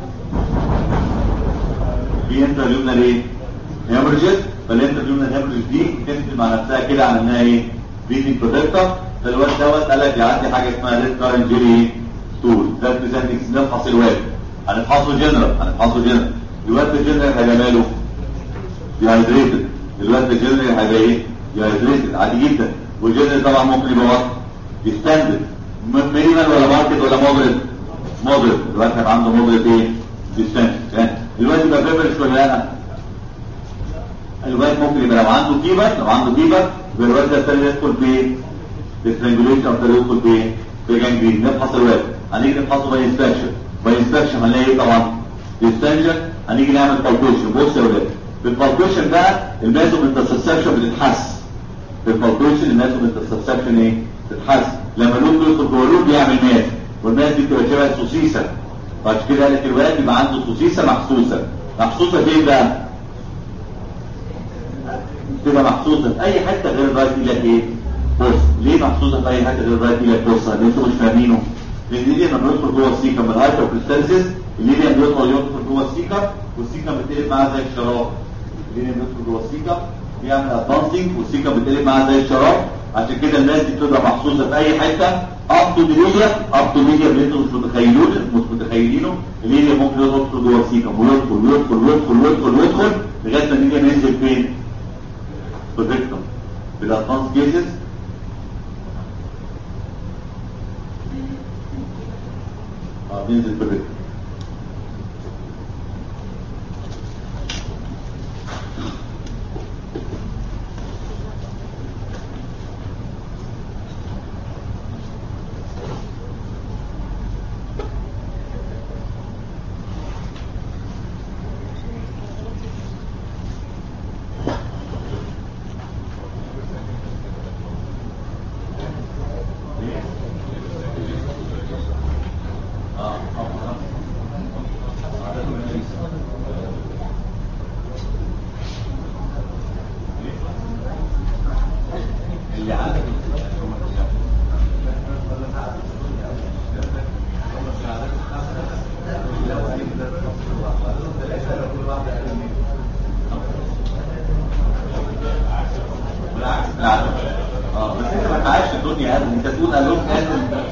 في انترليومنال ايه؟ هيموريجز فالانترليومنال هيموريجز دي بتكتب مع نفسها كده على انها ايه؟ بريدنج بروتكتور فالواد دوت قال لك يعدي حاجه اسمها ريد كارن جيري ستول ده بريزنتنج نفحص الواد هنفحصه جنرال هنفحصه جنرال الواد الجنرال هيبقى ماله؟ ديهايدريتد الواد الجنرال هيبقى ايه؟ ديهايدريتد عادي جدا والجنرال طبعا ممكن يبقى وات يستندد مينيمال ولا ماركت ولا مودريت مودريت الواد هيبقى عنده مودريت ايه؟ ديستنس يعني الواد يبقى فيبرش ولا لا؟ الواد ممكن يبقى لو عنده فيبر لو عنده فيبر يبقى الواد ده ابتدى يدخل في ديسترنجوليشن ابتدى يدخل في في جانجرين نفحص الواد هنيجي نفحصه باي انسبكشن باي انسبكشن هنلاقي ايه طبعا ديستنجن هنيجي نعمل بالكوشن بص يا ولاد بالبالكوشن بقى المازو انترسبشن بتتحس بالبالكوشن المازو انترسبشن ايه بتتحس لما اللون بيدخل جوه اللون بيعمل ماس والماس دي بتبقى شبه السوسيسه فعشان كده قال لك الولاد يبقى عنده سوسيسه محسوسه محسوسه فين بقى؟ تبقى محسوسه في اي حته غير الرايت ايدك ايه؟ بص ليه محسوسه في اي حته غير الرايت ايدك بص لان انتوا مش فاهمينه لان دي لما بيدخل جوه السيكا من الهايبر كريستالسيس اللي بيدخل يدخل جوه السيكا والسيكا بتقلب معاها زي الشراب اللي بيدخل جوه السيكا بيعمل ادفانسنج والسيكا بتقلب معاها زي الشراب عشان كده الناس دي بتبقى محسوسه في اي حته اب تو ميديا اب تو ميديا اللي انتوا مش متخيلونه مش متخيلينه اللي هي ممكن يدخل جوه السيكا ويدخل ويدخل ويدخل ويدخل ويدخل لغايه ما نيجي ننزل فين؟ في الفيكتوم في الادفانس كيسز اه بينزل في الفيكتوم اللي عندك بالعكس بالعكس اه بس انت ما تعيش الدنيا هذا انت تقول الون هذا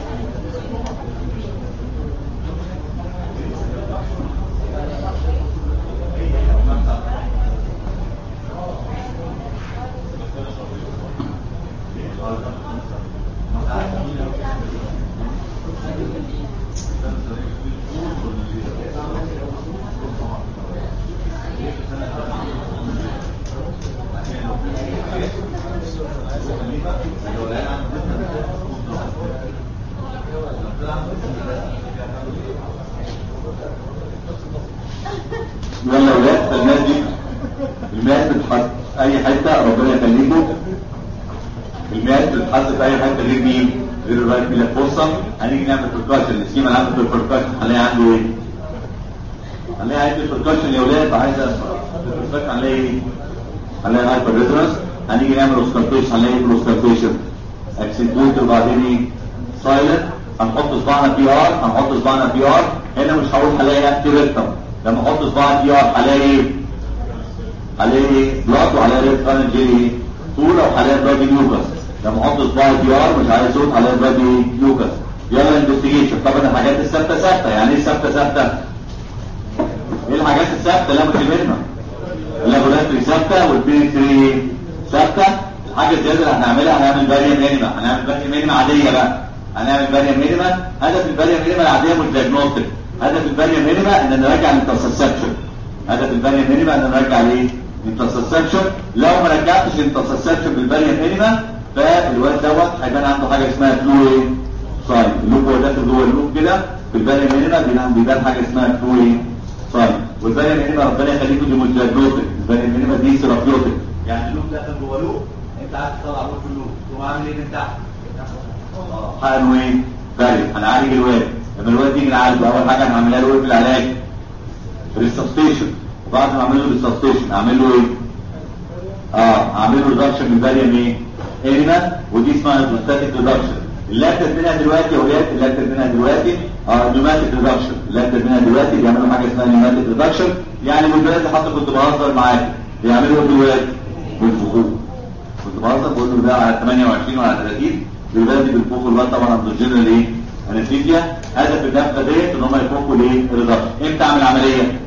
اي حته ربنا يخليكم الماس بتتحط في اي حته غير مين غير الرايت ميلك فرصه هنيجي نعمل بركاشن السكيما اللي عنده بركاشن هنلاقي عنده ايه هنلاقي عنده بركاشن يا ولاد عايز بركاشن هنلاقي ايه هنلاقي هايبر ريزونانس هنيجي نعمل اوسكالتيشن هنلاقي ايه اوسكالتيشن اكسنتويت وبعدين ايه سايلنت هنحط صباعنا بي ار هنحط صباعنا بي ار هنا مش هروح الاقي اكتي ريكتم لما احط صباعي بي ار هلاقي ايه عليه بلاط وعليه ريد فانل جيلي طول او عليه بادي نيوكس لما احط صباعي بي ار مش عايز صوت عليه بادي نيوكس يلا انفستيجيشن طبعا الحاجات الثابته ثابته يعني ايه ثابته ثابته ايه الحاجات الثابته اللي انا بكلمها اللابوراتوري ثابته والبينتري ثابته الحاجه الزياده اللي هنعملها هنعمل باريا مينيما هنعمل باريا مينيما عاديه بقى هنعمل باريا مينيما هدف الباريا مينيما العاديه مش دايجنوستيك هدف الباريا مينيما ان نراجع الانترسبشن هدف الباريا مينيما ان نراجع الايه انترسبشن لو ما رجعتش انترسبشن بالباريا مينيما فالواد دوت هيبان عنده حاجه اسمها فلو ايه ساين اللوب هو داخل جوه اللوب كده في الباريا مينيما بيبان بيبان حاجه اسمها فلو ايه ساين والباريا مينيما ربنا يخليكم دي مش دايجنوستيك الباريا مينيما دي ثيرابيوتيك يعني اللوب داخل جوه لوب انت عايز تطلع لوب في اللوب تقوم عامل ايه من تحت حقنه ايه باري هنعالج الواد لما الواد يجي نعالجه اول حاجه هنعملها له ايه في العلاج ريسبستيشن وبعد ما اعمل له ريسبستيشن اعمل له ايه اه اعمل له ريدكشن من الباريوم ايه ارينا ودي اسمها بروستاتيك ريدكشن اللي اكتب منها دلوقتي يا ولاد اللي اكتب منها دلوقتي اه نيوماتيك ريدكشن اللي اكتب منها دلوقتي بيعملوا حاجه اسمها نيوماتيك ريدكشن يعني من دلوقتي حتى كنت بهزر معاك بيعملوا ايه دلوقتي بالفخوخ كنت بهزر بقول له ده على 28 وعلى 30 دلوقتي بالفخوخ الواد طبعا الدوجينال ايه انستيزيا هدف الدفه ديت ان هم يفكوا الايه الريدكشن امتى اعمل عمليه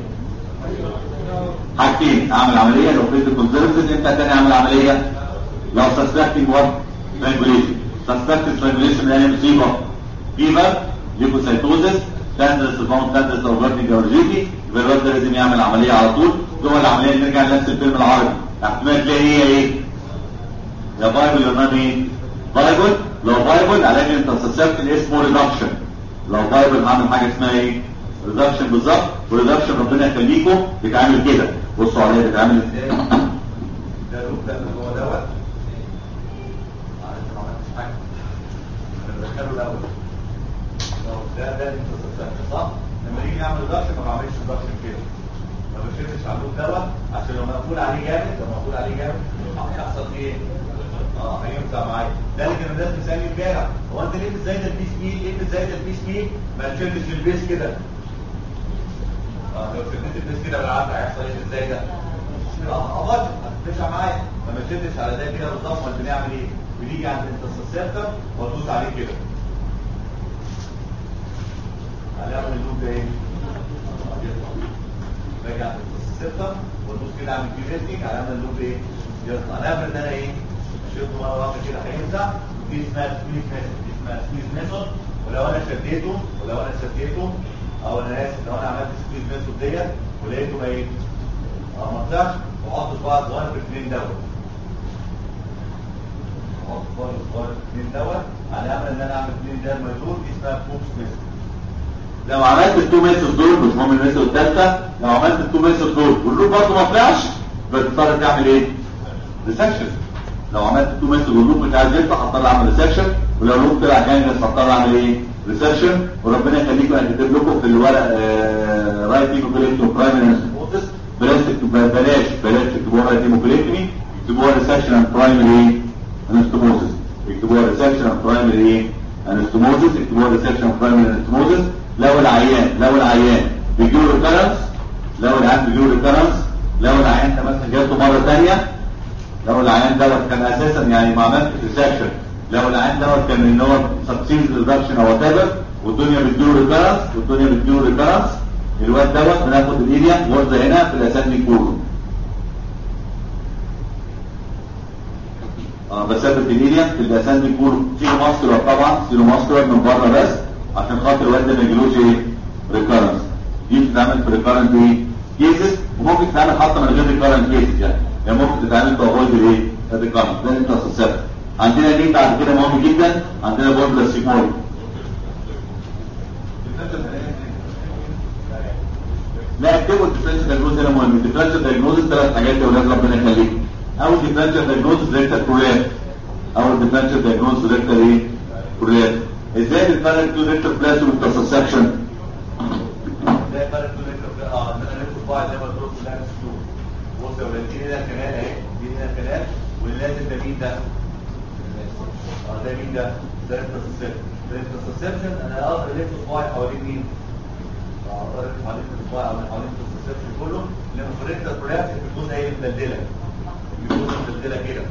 حاجتين اعمل عمليه لو فيز كونسيرفز امتى تاني اعمل عمليه لو سسبكتنج وات ترانجوليشن سسبكتنج ترانجوليشن يعني مصيبه فيفر ليكوسايتوزس تندرس فاوند تندرس او فيرتنج او جيتي يبقى الواد ده لازم يعمل عمليه على طول جوه العمليه نرجع لنفس الفيلم العربي احتمال تلاقي هي ايه يا بايبل يا نان ايه بايبل لو بايبل علاج الانترسبشن اسمه ريدكشن لو بايبل هعمل حاجه اسمها ايه ريدكشن بالظبط وريدكشن ربنا يخليكم بيتعمل كده بصوا عليها بيتعمل ازاي ده لوب ده اللي هو دوت معلش ما عملتش حاجه انا بدخله الاول ده ده الانترسبشن صح لما نيجي نعمل ريدكشن ما بعملش ريدكشن كده ما بشدش على اللوب دوت عشان لو مقفول عليه جامد لو مقفول عليه جامد هيحصل ايه اه هينفع معايا ده اللي كان الناس بتسالني امبارح هو انت ليه ازاي ده البيس ميل ليه ازاي ده البيس ميل ما تشدش البيس كده اه لو شديت البيس كده بالعافيه هيحصل ايه ازاي ده اه ابطل هتفشع معايا لما تشدش على ده كده بالظبط ما بنعمل ايه بنيجي عند الانترسبتر وادوس عليه كده هنعمل اللوب ده ايه راجع عند الانترسبتر وادوس كده اعمل فيه ريتنج هنعمل اللوب ايه يطلع هنعمل ان انا ايه شفت مره واحده كده هينزع دي اسمها سكويز ميثود دي اسمها سكويز ميثود ولو انا شديته ولو انا شديته او انا اسف لو انا عملت سكويز ميثود ديت ولقيته ما ايه اه ما طلعش واحط صباع صغير في الاثنين دوت احط صباع صغير في الاثنين دوت على امل ان انا اعمل اثنين ده ميثود دي اسمها فوكس ميثود لو عملت التو ميثود دول مش مهم الميثود الثالثه لو عملت التو ميثود دول واللوب برضه ما طلعش بتضطر تعمل ايه؟ ريسكشن لو عملت تو ميثود واللوب مش عايز يفتح هضطر اعمل ريسكشن ولو اللوب طلع جانجلس هضطر اعمل ايه؟ ريسكشن وربنا يخليكم انا كاتب لكم في الورق رايت هيموجليكتوم برايمري انستموتس بلاش تكتبوا بلاش بلاش تكتبوها رايت هيموجليكتومي اكتبوها ريسكشن اند برايمري انستموتس اكتبوها ريسكشن اند برايمري انستموتس اكتبوها ريسكشن اند برايمري انستموتس لو العيان لو العيان بيجيله ريكرنس لو العيان بيجيله ريكرنس لو العيان ده مثلا جاته مره ثانيه لو العيان دوت كان اساسا يعني ما عملتش ريسكشن لو العيان دوت كان ان هو سبسيد ريدكشن او وات ايفر والدنيا بتدور ريكرنس والدنيا بتدور ريكرنس الواد دوت بناخد الايديا غرزه هنا في الاساندي كورو اه بثبت الايديا في الاساندي كورو سيرو ماسكولار طبعا سيرو ماسكولار من بره بس عشان خاطر الواد ده ما يجيلوش ايه ريكرنس دي بتتعمل في ريكرنت ايه كيسز وممكن تتعمل حتى من غير ريكرنت كيسز يعني يعني ممكن تتعمل تافويد الايه الريكرنت ده انت هتتصرف عندنا دي بعد كده مهم جدا عندنا بورد سيمول لا اكتبوا الديفرنشال دايجنوز هنا مهم الديفرنشال دايجنوز ثلاث حاجات يا ولاد ربنا يخليكم اول ديفرنشال دايجنوز ريكتال برولاب اول ديفرنشال دايجنوز ريكتال ايه برولاب ازاي بنفرق تو ريكتال بلاس والترسكشن ازاي فرق تو ريكتال اه عندنا ريكتال باي زي ما قلت لكم لا بص يا ولاد دي هنا كنال اهي دي هنا كنال واللي لازم ده مين ده اه ده مين ده ده الترسكشن ده الترسكشن انا اقدر الف باي حوالين مين اقدر الف حوالين الباي او حوالين الترسكشن كله لما في الريكتال برولاب بتكون هي مدلدله بيكون مدلدله كده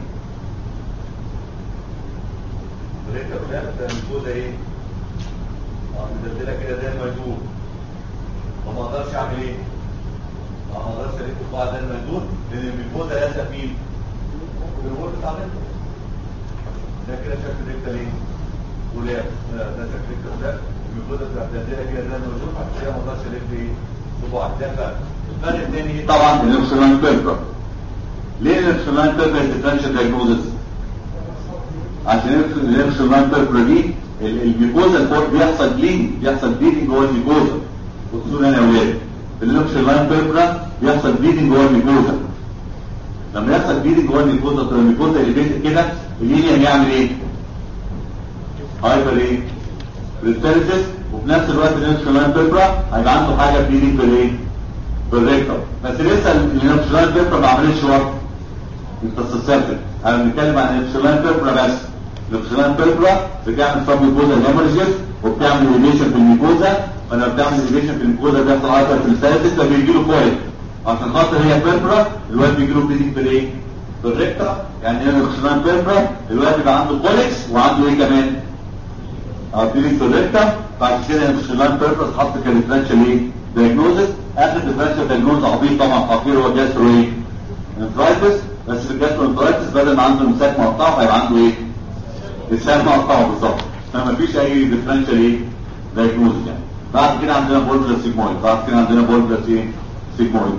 بريكة بلاد الميكوزا ايه؟ اه مدلدلة كده زي الميدور فما اقدرش اعمل ايه؟ اه ما اقدرش الف القاع زي الميدور لان الميكوزا لازقه فين؟ في الغرفة بتاع الريكة. ده كده شكل ريكة ايه؟ ولاد ده شكل ريكة ولاد الميكوزا بتبقى مدلدلة كده زي الميدور عشان كده ما اقدرش الف ايه؟ صباعي ده فرق الفرق الثاني ايه؟ طبعا الاكسلان بيربر ليه الاكسلان بيربر ديفرنشال دايجنوزس؟ عشان الانفكشن لاين بيربرا دي الجلوكوزا الفور بيحصل بليدنج بيحصل بليدنج جوه الجلوكوزا بصوا هنا يا ولاد الانفكشن لاين بيربرا بيحصل بليدنج جوه الجلوكوزا لما يحصل بليدنج جوه الجلوكوزا تبقى الجلوكوزا اللي بيت كده الهيليوم يعمل ايه؟ هايبر ايه؟ ريستاليسيس وفي نفس الوقت الانفكشن لاين بيربرا هيبقى عنده حاجه بليدنج في الايه؟ في الريكتر بس لسه الانفكشن لاين بيربرا ما عملتش ورك التسلسل انا بنتكلم عن الابسلان بيربرا بس الابسلان بيربرا بتعمل سب ميكوزا هيموريجز وبتعمل ريليشن في الميكوزا فلما بتعمل ريليشن في الميكوزا بيحصل هايبر تنساليسيس فبيجي له كويل عشان خاطر هي بيربرا الواد بيجي له بليدنج في الايه؟ في الريكتر يعني هنا الابسلان بيربرا الواد بيبقى عنده كوليكس وعنده ايه كمان؟ اه بليدنج في الريكتر بعد كده الابسلان بيربرا اتحط كديفرنشال ايه؟ دايجنوزس اخر ديفرنشال دايجنوز عبيط طبعا حقير هو جاسترو ايه؟ انفرايتس بس في الجاسترونترايتس بدل ما عنده مساك مقطعه هيبقى عنده ايه؟ لسان مقطعه بالظبط فما فيش اي ديفرنشال ايه؟ دايجنوز يعني بعد كده عندنا بولبلا سيجمويد بعد كده عندنا بولبلا ايه؟ سيجمويد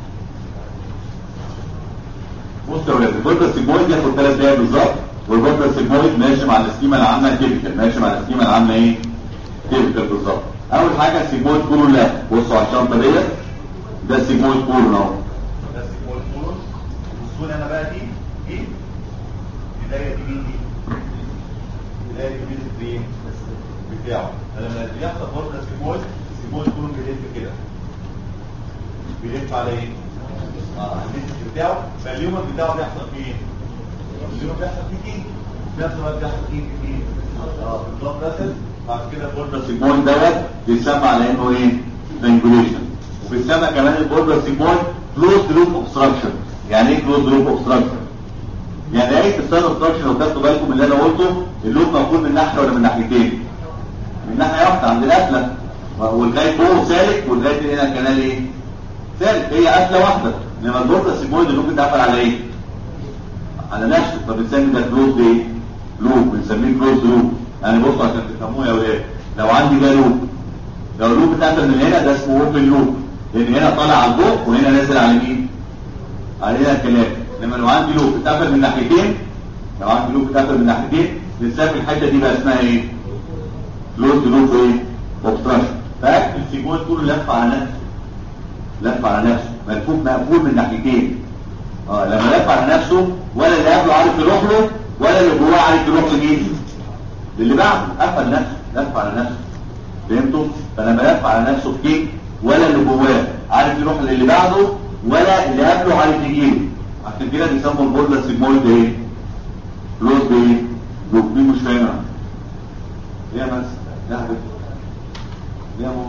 بص يا ولاد البولبلا سيجمويد ياخد ثلاث دقايق بالظبط والبولبلا سيجمويد ماشي مع السكيما العامه تيبيكال ماشي مع السكيما العامه ايه؟ تيبيكال بالظبط اول حاجه السيجمويد كله لا بصوا على الشنطه ديت ده السيجمويد كله اهو ده السيجمويد كله بصوا انا بقى دي دي بدايه دي مين دي بدايه دي مين بتاعه لما بيحصل برضه سيمول سيمول كله بيلف كده بيلف على ايه اه الديسك بتاعه فاليوم بتاعه بيحصل فيه ايه اليوم بيحصل فيه كده في نفس الوقت بيحصل فيه فيه اه بالظبط بس بعد كده برضه سيمول دوت بيسمى على انه ايه ترانجوليشن وبيسمى كمان البوربر سيمول كلوز لوب اوبستراكشن يعني ايه كلوز لوب اوبستراكشن يعني ايه تستان اوبستراكشن لو خدتوا بالكم من اللي انا قلته اللوب موجود من ناحيه ولا من ناحيتين من ناحيه واحده عند القفله والجاي فوق سالك والجاي هنا كانال ايه سالك هي قفله واحده انما البوربر سيمول اللي ممكن تقفل على ايه على نفسه فبنسمي ده كلوز ايه لوب بنسميه كلوز لوب يعني بصوا عشان تفهموه يا ولاد لو عندي ده لوب لو اللوب اتقفل من هنا ده اسمه اوبن لوب لان هنا طالع على الضوء وهنا نازل على مين علينا الكلام لما لو عندي لوب اتقفل من ناحيتين لو عندي لوب اتقفل من ناحيتين بنسمي الحته دي بقى اسمها ايه كلوز لوب ايه اوبستراكشن فاكل السيجمويد كله لف على نفسه لف على نفسه ملفوف مقفول من ناحيتين اه لما لف على نفسه ولا اللي قبله عارف يروح له ولا اللي جواه عارف يروح لمين اللي بعده قفل نفسه لف على نفسه فهمتوا فلما لف على نفسه في كيك ولا اللي جواه عارف يروح للي بعده ولا اللي قبله عارف يجيله عشان كده بيسموا البورلا سيجمويد ايه كلوز بايه لوب دي مش فاهمها ايه يا بس يا حبيبي ليه يا ماما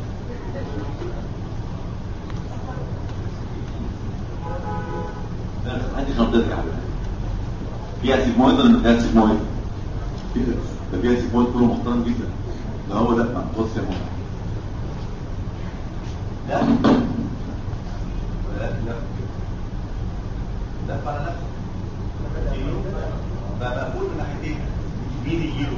عندي شنطتك يا حبيبي فيها سيجمويد ولا ما فيهاش سيجمويد؟ كده ده فيها سيجمويد كله محترم جدا ده هو ده بص يا ماما لا لا لا لا على نفسه بقى مقفول من ناحيتين مين يجيله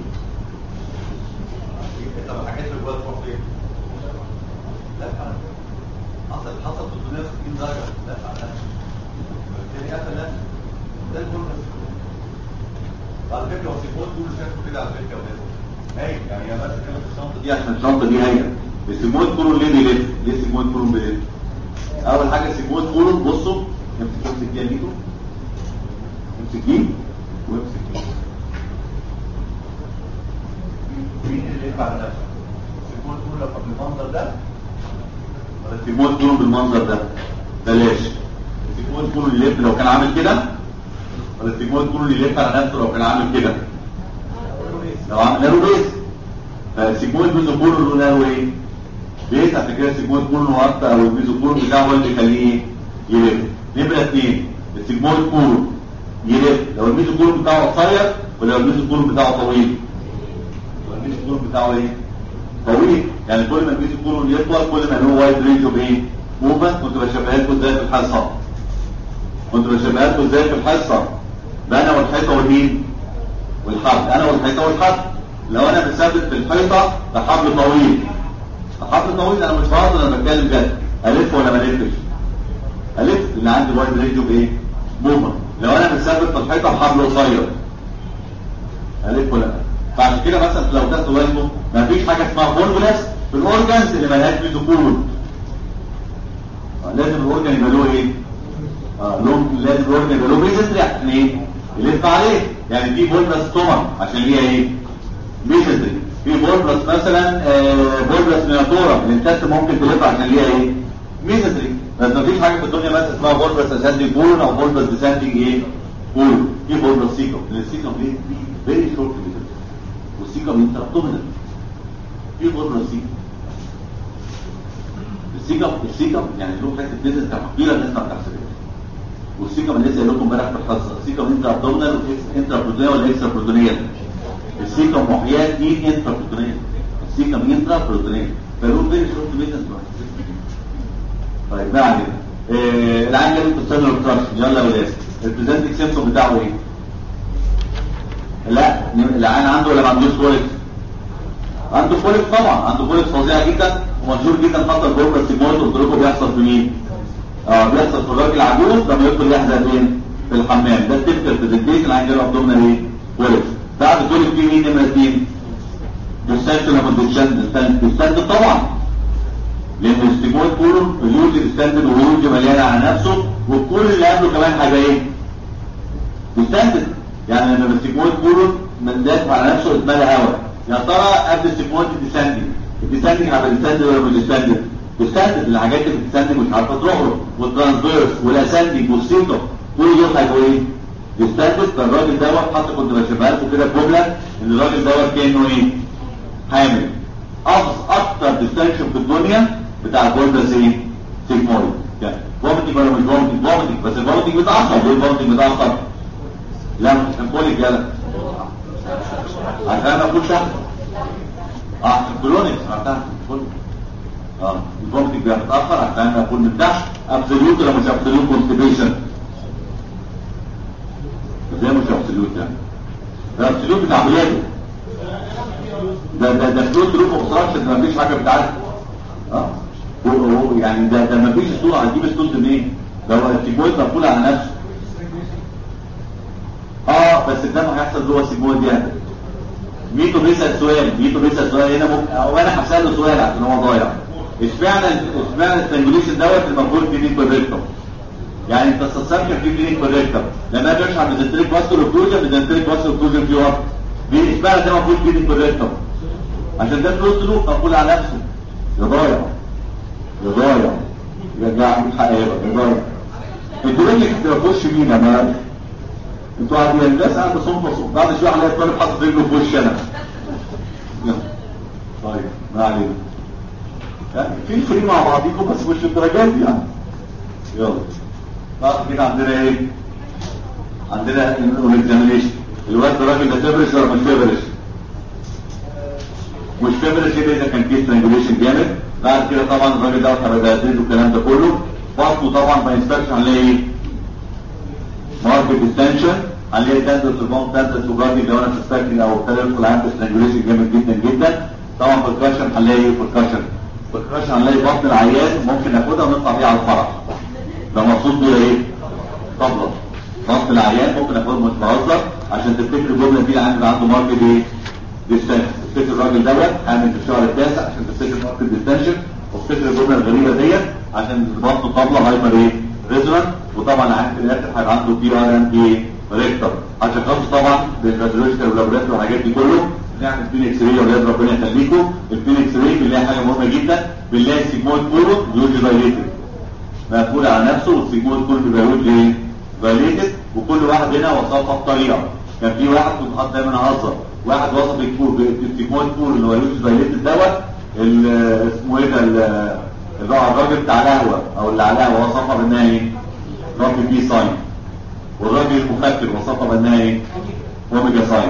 طب الحاجات اللي جوه تروح فين لا على حصل حصل 360 درجه لا على نفسه فبالتالي قفل نفسه ده الكل على فكره هو سيبوت كله شكله كده على فكره وده هاي يعني يا بس كده الشنطه دي عشان الشنطه دي هايله السيمويد كولون ليه بيلف ليه السيمويد كولون بيلف اول حاجه السيمويد كولون بصوا امسك امسك كده ايده امسك دي وامسك دي مين اللي يدفع على نفسه؟ السيجمويد كله لو كان بالمنظر ده ولا السيجمويد كله بالمنظر ده بلاش السيجمويد كله اللي يلف لو كان عامل كده ولا السيجمويد كله اللي يلف على نفسه لو كان عامل كده لو عمل له بيس فالسيجمويد ميزوكولون له له ايه؟ بيس عشان كده السيجمويد كولون اكتر او الميزوكولون بتاعه هو اللي يخليه ايه؟ يلف نمرة اثنين السيجمويد كولون يلف لو الميزوكولون بتاعه قصير ولا لو الميزوكولون بتاعه طويل؟ لو الميزوكولون بتاعه ايه؟ طويل يعني كل ما الميزوكولون يطول كل ما له وايد رينج اوف ايه؟ موفمنت كنت بشبهها ازاي في الحصه كنت بشبهها ازاي في الحصه ده انا والحيطه والمين؟ والحبل انا والحيطه والحبل لو انا مثبت في الحيطه ده حبل طويل ده حبل طويل انا مش بهزر انا بتكلم جد الف ولا ما الفش الف لان عندي وايد رينج اوف ايه موفمنت لو انا مثبت في الحيطه بحبل قصير الف ولا لا فعشان كده مثلا لو تاخدوا بالكم ما فيش حاجه اسمها فولفولس في الاورجنز اللي مالهاش ميزوكولون لازم الاورجن يبقى له ايه اه لون لازم الاورجن يبقى له ميزوكولون يعني ايه يلف عليه يعني في بولبس ستومك عشان ليها ايه ميزوكولون في بولبس مثلا آه بولبس ميناتورا الانتست ممكن تلف عشان ليها ايه ميزوكولون بس ما فيش حاجه في الدنيا مثلا اسمها بولبس اساندنج بولون او بولبس ديساندنج ايه بولون في بولبس سيكم السيكم دي فيري شورت والسيكم انترابتومينال في بولبس سيكم السيكم السيكم يعني له حته بيزنس كبيره الناس ما بتحسبهاش والسيكم اللي لسه قايل لكم امبارح في الحصه السيكم انترا ابدومينال انترا بروتونيال ولا اكسترا بروتونيال السيكم محيات دي انترا بروتونيال السيكم انترا بروتونيال فله فيري شورت بيزنس طيب ما علينا آه العين جابت السنه والتراكشن يلا يا ولاد البريزنتنج سيمبتوم بتاعه ايه؟ لا العين عنده ولا ما عندوش كوليك؟ عنده كوليك طبعا عنده كوليك فظيع جدا ومشهور جدا خطر جوه السيمول قلت لكم بيحصل في مين؟ اه بيحصل في الراجل العجوز لما يدخل يحزق فين؟ في الحمام ده التيبكال برزنتيشن العين جاله ابدومينال ايه؟ كوليك بعد كوليك في مين نمره اثنين؟ ديستانس ولا ديستانس؟ ديستانس طبعا لان الاستيمول كله اليوز ديستانس وهروج مليان على نفسه والكل اللي قبله كمان حاجه ايه؟ ديستانس يعني لما الاستيمول كله من دافع على نفسه اتملى هواء يا ترى قبل الاستيمول الديساندنج الديساندنج على الديساندنج ولا مش ديساندنج؟ ديساندنج الحاجات اللي بتساندنج مش عارفه تروح له والترانسفيرس والاساندنج والسيتو كل دول هيبقوا ايه؟ ديستاندنج فالراجل دوت حتى كنت بشبهها لكم كده جمله ان الراجل دوت كانه ايه؟ حامل أفضل أكتر ديستنكشن في الدنيا بتاع الجولدس ايه؟ سيجمويد يعني فوميتنج ولا مش فوميتنج فوميتنج بس الفوميتنج متأخر ليه الفوميتنج متأخر؟ لا مش كوليك يلا عشان انا اقول شهر اه الكولونيكس عشان اه الفوميتنج بيبقى متأخر عشان انا اكون مرتاح ابسوليوت ولا مش ابسوليوت كونستيبيشن ازاي مش ابسوليوت يعني ده ابسوليوت بتاع ولاده ده ده ده فلوس ظروف اوبستراكشن ده مفيش حاجه بتاعتها اه هو هو يعني ده ده مفيش ستول هتجيب ستول منين ده هو السيجمويد مقفول على نفسه اه بس الدم هيحصل جوه السيجمويد يعني ميتو بيسال سؤال ميتو بيسال سؤال هنا ممكن او انا هسال له سؤال عشان هو ضايع اشمعنى اشمعنى السترانجوليشن دوت المفروض في دي كوريكتور يعني انت السسبشن في دي كوريكتور لما اجي اشرح ميزنتريك فاسكولار اوكلوجن ميزنتريك فاسكولار اوكلوجن في وقت دي اشمعنى ده المفروض في دي كوريكتور عشان ده فلوس له مقبول على نفسه يا ضايع يا ضايع يرجع من حق يا ضايع انتوا ليه تخش بينا ما انتوا عارفين الناس قاعده صنف صنف بعد شويه هلاقي الطالب حاطط رجله في وشي انا يلا. طيب ما علينا يعني في فري مع بعضيكم بس مش الدرجات دي يعني يلا بعد كده عندنا ايه عندنا الاكزامينيشن الواد ده راجل ده فيبرش ولا مش فيبرش مش فيبرش كده اذا كان فيه سترانجوليشن جامد بعد كده طبعا الراجل ده هيبقى والكلام ده كله بطنه طبعا ما ينسبش هنلاقي ايه ماركت ديستنشن هنلاقي تندس البوم تندس وجاردي لو انا سسبكتنج او ابتدى عنده سترانجوليشن جامد جدا جدا طبعا بركشن هنلاقي ايه بركشن بركشن هنلاقي بطن العيان ممكن ناخدها ونطلع بيها على الفرح ده مقصود بيها ايه طبلة بطن العيان ممكن ناخدها مش بهزر عشان تفتكر الجمله دي عندي عنده ماركت ايه ديستنشن تفتكر الراجل دوت عامل في الشهر التاسع عشان تفتكر ماركت ديستنشن وافتكر الجمله الغريبه ديت عشان بطنه طبلة هايبر ايه ريزونانت وطبعا عند في الاخر هيبقى عنده بي ار ام بي ريكتر هتشخصوا طبعا بالراديولوجيكال ولابوراتوري والحاجات دي كله نعمل بين اكس راي يا ولاد ربنا يخليكم البين اكس راي بنلاقي حاجه مهمه جدا بنلاقي السيجمويد كله يوجي دايليتد مقفول على نفسه والسيجمويد كله بيبقى يوجي دايليتد وكل واحد هنا وصفها بطريقه كان في واحد كنت حاطط دايما اهزر واحد وصف الكور السيجمويد كور اللي هو يوجي دايليتد دوت ال- اسمه ايه ده ال- اللي هو الراجل بتاع القهوه او اللي على القهوه وصفها بانها ايه؟ ربي بي ساين والراجل المفكر وصفها بانها ايه؟ اوميجا ساين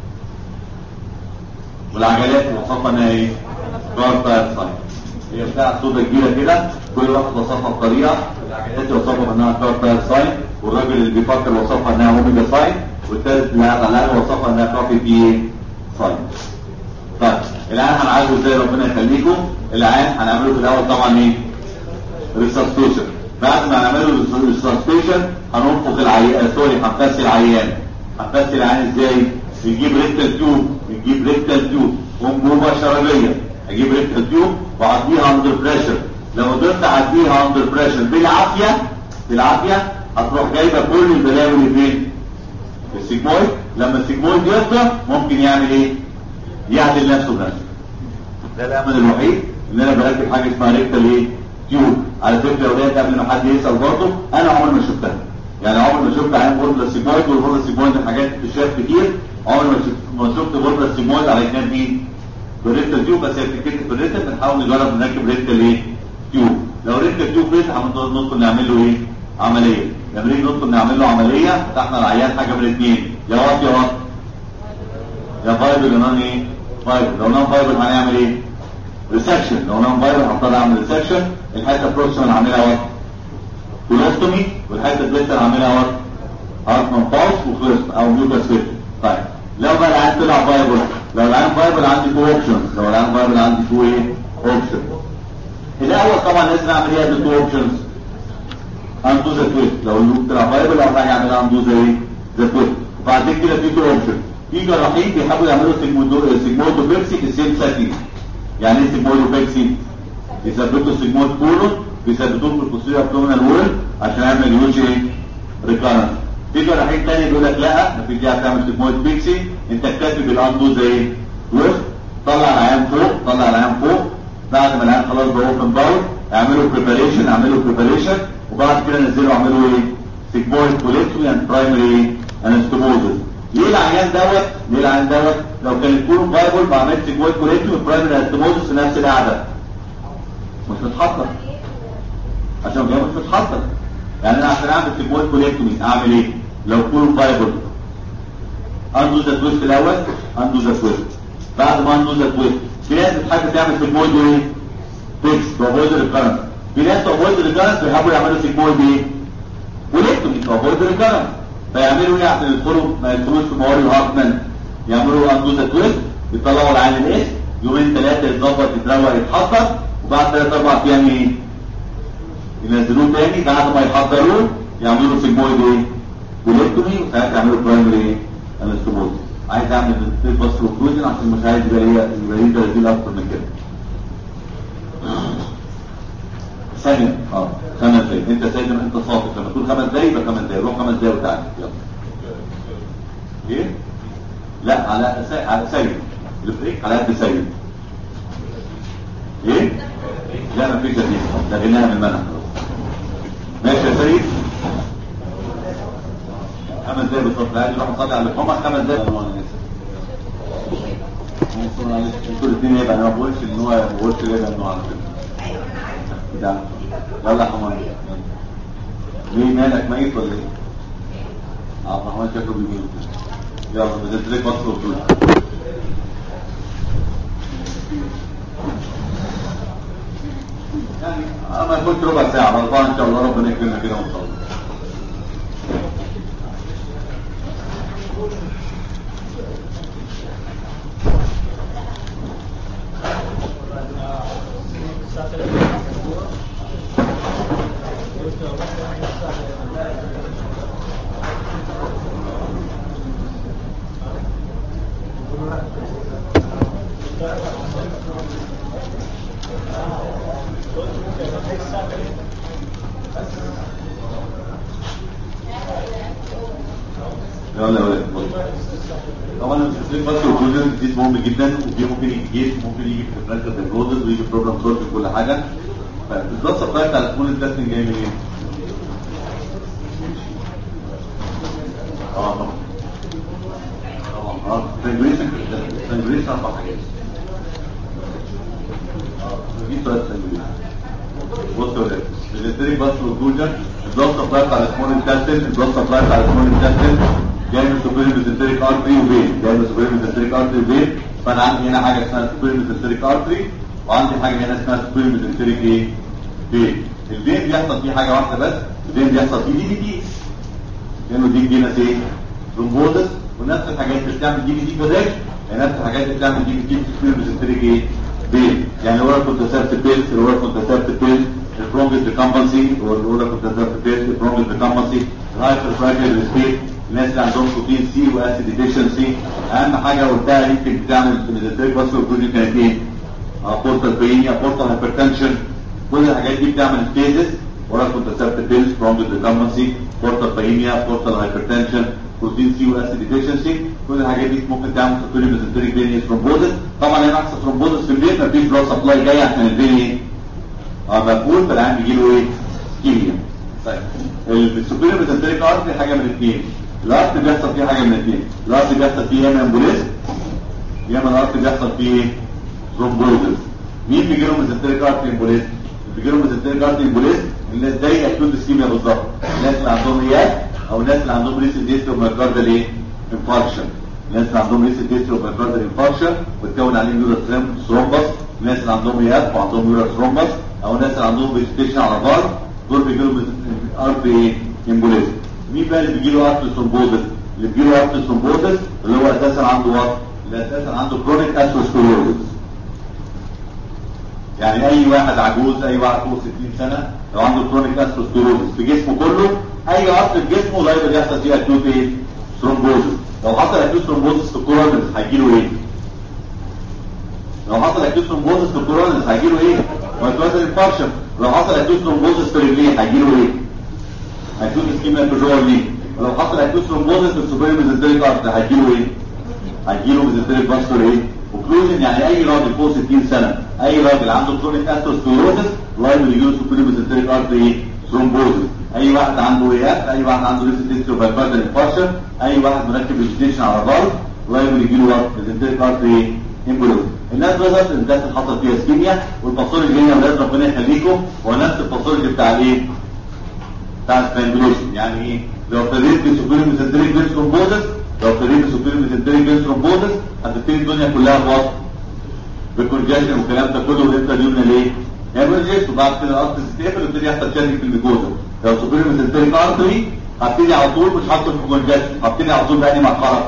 والعجلات وصفها انها ايه؟ كارتا ساين هي بتاعت سودا كبيره كده كل واحد وصفها بطريقه العجلات وصفها بانها كارتا ساين والراجل اللي بيفكر وصفها انها اوميجا ساين والثالث اللي قاعد على القهوه وصفها انها كافي بي ساين طيب الان هنعالجه ازاي ربنا يخليكم الان هنعمله في الاول طبعا ايه؟ ريسبستيشن بعد ما نعمله ريسبستيشن هننفخ العيان سوري هنفسي العيان هنفسي العيان ازاي نجيب ريكتال تيوب نجيب ريكتال تيوب انبوبه شرجيه اجيب ريكتال تيوب واعديها اندر بريشر لو قدرت اعديها اندر بريشر بالعافيه بالعافيه هتروح جايبه كل البلاوي اللي فين السيجمويد لما السيجمويد يفضى ممكن يعمل ايه يعدل نفسه بنفسه ده الامل الوحيد ان انا بركب حاجه اسمها ريكتال ايه تيوب على فكره يا اولاد قبل ما حد يسال برضه انا عمري ما شفتها يعني عمري ما شفت عين بوربلا سيجمويد والبوربلا سيجمويد حاجات بتتشاف كتير عمري ما شفت ما شفت بوربلا سيجمويد على جنب مين بريكتال تيوب بس هي بتتكتب في الريكتال بنحاول نجرب نركب ريكتال ايه تيوب لو ريكتال تيوب فيت هندخل نعمل له ايه عمليه لما نيجي ندخل نعمل له عمليه فتحنا العيان حاجه من الاثنين يا واط يا واط يا فايبر يا نون ايه فايبر لو نون فايبر هنعمل ايه ريسكشن لو نون فايبر هضطر اعمل ريسكشن الحته بروكسيمال هعملها وات كولوستومي والحته ديستال هعملها وات هارتمان باوس وخلصت او ميوكاس فيت طيب لو بقى العيان طلع فايبر لو العيان فايبر عندي تو اوبشنز لو العيان فايبر عندي تو ايه اوبشن الاول طبعا لازم اعمل ايه بالتو اوبشنز اندو ذا تويست لو اللوب طلع فايبر لو حاجه اعملها اندو ذا ايه ذا تويست وبعدين كده في تو اوبشن في جراحين بيحاولوا يعملوا سيجمويدو سيجمويدو بيبسي في السيم ساتين يعني ايه سيجمويدو بيبسي يثبتوا سيجمويد كولون بيثبتوه في البوستيريور ابدومينال وول عشان يعمل يوجي ايه ريكارنس في جراحين تاني بيقول لك لا مفيش داعي تعمل سيجمويد بيبسي انت اكتفي بالاندو زي ايه تويست طلع العيان فوق طلع العيان فوق بعد ما العيان خلاص بقى اوبن باول اعملوا بريباريشن اعملوا بريباريشن وبعد كده نزلوا اعملوا ايه سيجمويد كوليكتومي اند برايمري انستموزس ليه العيان دوت ليه العيان دوت لو كان الكولون فايبل ما عملتش سيجمويد كوليكتومي برايمري انستموزس في نفس القعده مش متحضر عشان كده مش متحضر يعني انا عشان اعمل سيجمويد كوليكتومي اعمل ايه لو كولون فايبل اندو ذا تويست الاول اندو ذا تويست بعد ما اندو ذا تويست في ناس بتحب تعمل سيجمويد ايه فيكس تو افويد ريكارنس في ناس تو افويد ريكارنس بيحبوا يعملوا سيجمويد ايه كوليكتومي تو افويد ريكارنس فيعملوا ايه عشان يدخلوا ما يدخلوش في موارد الهارتمان يعملوا اندو ذا تويست يطلعوا العين الاس يومين ثلاثه يتظبط يتروق يتحضر وبعد ثلاث اربع ايام ايه ينزلوه تاني بعد ما يحضروه يعملوا سيجمويد ايه كوليكتومي وساعتها يعملوا برايمري ايه انستموز عايز اعمل ستيت بس اوكلوجن عشان مش عايز يبقى ليا يبقى لي ترتيب اكتر من كده ثانية اه خمس دقايق انت سايب انت صافي لما تقول خمس دقايق يبقى خمس دقايق روح خمس دقايق وتعالى يلا ايه؟ لا على سي... على سيد البريك على قد سيد ايه؟ لا مفيش جديد لغيناها من المنهج ماشي يا سيد خمس دقايق بالظبط عادي روح نصلي على الحمى خمس دقايق انا اسف انتوا الاثنين يبقى انا ما بقولش ان هو ما بقولش ليه انه على فكره ده يلا يا حمار ليه مالك ميت ولا ايه؟ عبد الرحمن شكله بيمين يلا بدأت لك بطل وطول يعني اما كنت ربع ساعة غلطان ان شاء الله ربنا يكرمنا كده ونصلي يلا يا ولاد بص. طبعا السيستم بس والكلوجن ديزيز مهم جدا ودي ممكن يجي جيش ممكن يجي في الفرنكل دايجنوزز ويجي بروبلم سولف كل حاجه فالبلاد سبلاي بتاع السمول انتستين جاي منين؟ اه طبعا طبعا اه ترانجوليشن ترانجوليشن اربع حاجات اه دي سؤال ترانجوليشن بص يا ولاد الانتريك بس والكلوجن البلاد سبلاي بتاع السمول انتستين البلاد سبلاي بتاع السمول انتستين جاي من سوبيريور ميزنتريك ارتري وفين جاي من سوبيريور ميزنتريك ارتري وفين فانا عندي هنا حاجه اسمها سوبيريور ميزنتريك ارتري وعندي حاجه هنا اسمها سوبيريور ميزنتريك ايه فين الفين بيحصل فيه حاجه واحده بس الفين بيحصل فيه دي دي دي لانه دي جينا ايه ثرومبوزس ونفس الحاجات اللي بتعمل دي دي كوداك هي نفس الحاجات اللي بتعمل دي دي سوبيريور ميزنتريك ايه فين يعني الاورال كونترسبتيف بيلز الاورال كونترسبتيف بيلز البرونجس ديكامبنسي والاورال كونترسبتيف بيلز البرونجس ديكامبنسي الهايبر فراجيل ريسبيت الناس اللي عندهم بروتين سي واسيد ديفيشنسي اهم حاجه قلتها يمكن بتعمل ميزنتريك بس والبروتين كانت ايه؟ بورتال بينيا بورتال هايبرتنشن كل الحاجات دي بتعمل ستيزس ورا كونترسبتيف بيلز برونجس ديكامبنسي بورتال بينيا بورتال هايبرتنشن بروتين سي واسيد ديفيشنسي كل الحاجات دي ممكن تعمل سكولي ميزنتريك فينيا ثرومبوزس طبعا هنا احسن ثرومبوزس في البيت مفيش بلاد سبلاي جاي عشان الفينيا اه مقبول فالعيان بيجي له ايه؟ كيميا طيب السوبيريور ميزنتريك ارتري حاجه من الاثنين الارت بيحصل فيه حاجه من الاثنين الارت بيحصل فيه يا اما امبوليزم يا اما الارت بيحصل فيه ثرومبوزس مين بيجي له ميزنتريك ارتري امبوليزم بيجي له ميزنتريك ارتري امبوليزم اللي زي اكيوت اسكيميا بالظبط الناس اللي عندهم رياك او الناس اللي عندهم ريسيد ديسترو مايكاردال ايه انفاركشن الناس اللي عندهم ريسيد ديسترو مايكاردال انفاركشن وتكون عليهم يورا ثرومبس الناس اللي عندهم رياك وعندهم يورا ثرومبس او الناس اللي عندهم فيجيتيشن على بعض دول بيجي لهم ارتري امبوليزم مين بقى اللي بيجي له ارتري ثرومبوزس اللي بيجي له ارتري ثرومبوزس اللي هو اساسا عنده وات اللي اساسا عنده كرونيك اثيروسكليروزس يعني اي واحد عجوز اي واحد فوق 60 سنه لو عنده كرونيك اثيروسكليروزس في جسمه كله اي عصر في جسمه لايبل يحصل فيه اكيوت ايه ثرومبوزس لو حصل اكيوت ثرومبوزس في الكورونز هيجي له ايه لو حصل اكيوت ثرومبوزس في الكورونز هيجي له ايه مايكروزال انفاركشن لو حصل اكيوت ثرومبوزس في رجليه هيجي له ايه هيكون اسكيميا في جوه ليه ولو حصل هيكون ثرومبوزس في السوبر ميزنتريك ارتر هيجيله ايه هيجيله ميزنتريك فاسكولار ايه اوكلوجن يعني اي راجل فوق 60 سنه اي راجل عنده كرونيك اثيروسكليروزس لايبل يجيله سوبر ميزنتريك ارتر ايه ثرومبوزس اي واحد عنده رياكت اي واحد عنده ريسيت هيستري فايبرال انفاركشن اي واحد مركب فيجيتيشن على بعض لايبل يجيله ميزنتريك ارتر ايه امبولوز الناس بدات الناس اللي حصل فيها اسكيميا والباثولوجي هنا ولاد ربنا يخليكم هو نفس الباثولوجي بتاع الايه بتاع السترانجوليشن يعني ايه لو ابتديت بسوبيريور ميزنتريك فينس ثرومبوزس لو ابتديت بسوبيريور ميزنتريك فينس ثرومبوزس هتبتدي الدنيا كلها بوصف بالكونجكشن والكلام ده كله وانت ديونا ليه؟ يعمل جيست وبعد كده الارض تتقفل ويبتدي يحصل شد في الميكوزا لو سوبيريور ميزنتريك ارتري هبتدي على طول مش هدخل في كونجكشن هبتدي على طول بأني مرحله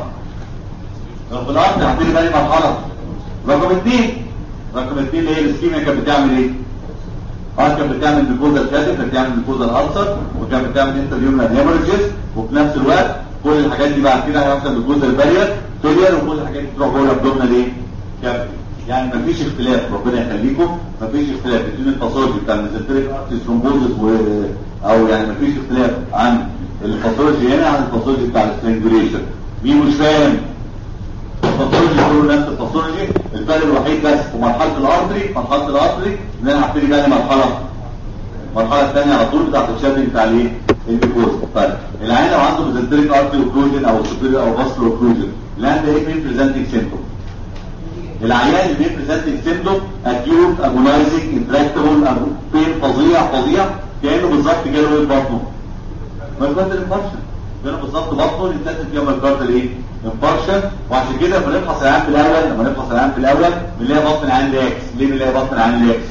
لو في الارض هبتدي بأني مرحله رقم اثنين رقم اثنين اللي هي الاسكيميا كانت بتعمل ايه؟ اه كانت بتعمل ميكوزا الكاتب كانت بتعمل ميكوزا الالسر وكانت بتعمل انتريومنال هيموريجز وفي نفس الوقت كل الحاجات دي بعد كده هيحصل ميكوزا البارير فيلير وكل الحاجات دي تروح جوه الابدومينال ايه؟ كافيتي يعني مفيش اختلاف ربنا يخليكم مفيش اختلاف بين الباثولوجي بتاع الميزنتريك ارتي ثرومبوزس و او يعني مفيش اختلاف عن الباثولوجي هنا عن الباثولوجي بتاع السترانجوليشن مين مش فاهم الباثولوجي كله نفس الباثولوجي الفرق الوحيد بس في مرحله الارتري مرحله الارتري ان انا هبتدي بقى مرحله المرحله الثانيه على طول بتاعت الشادنج بتاع الايه البيكوز طيب العين لو عنده ميزنتريك ارتري اوكلوجن او سوبيريور او فاسكولار اوكلوجن العين ده ايه مين بريزنتنج سيمتوم العيان اللي بيبريزنتنج سيمتوم اكيوت اجونايزنج انتراكتبل بين فظيع فظيع كانه بالظبط جاله ايه بطنه مايكاردال انفاركشن كانه بالظبط بطنه يتنزل فيها مايكاردال ايه انفاركشن وعشان كده لما نفحص العيان في الاول لما نفحص العيان في الاول بنلاقي بطن العيان لاكس ليه بنلاقي بطن العيان لاكس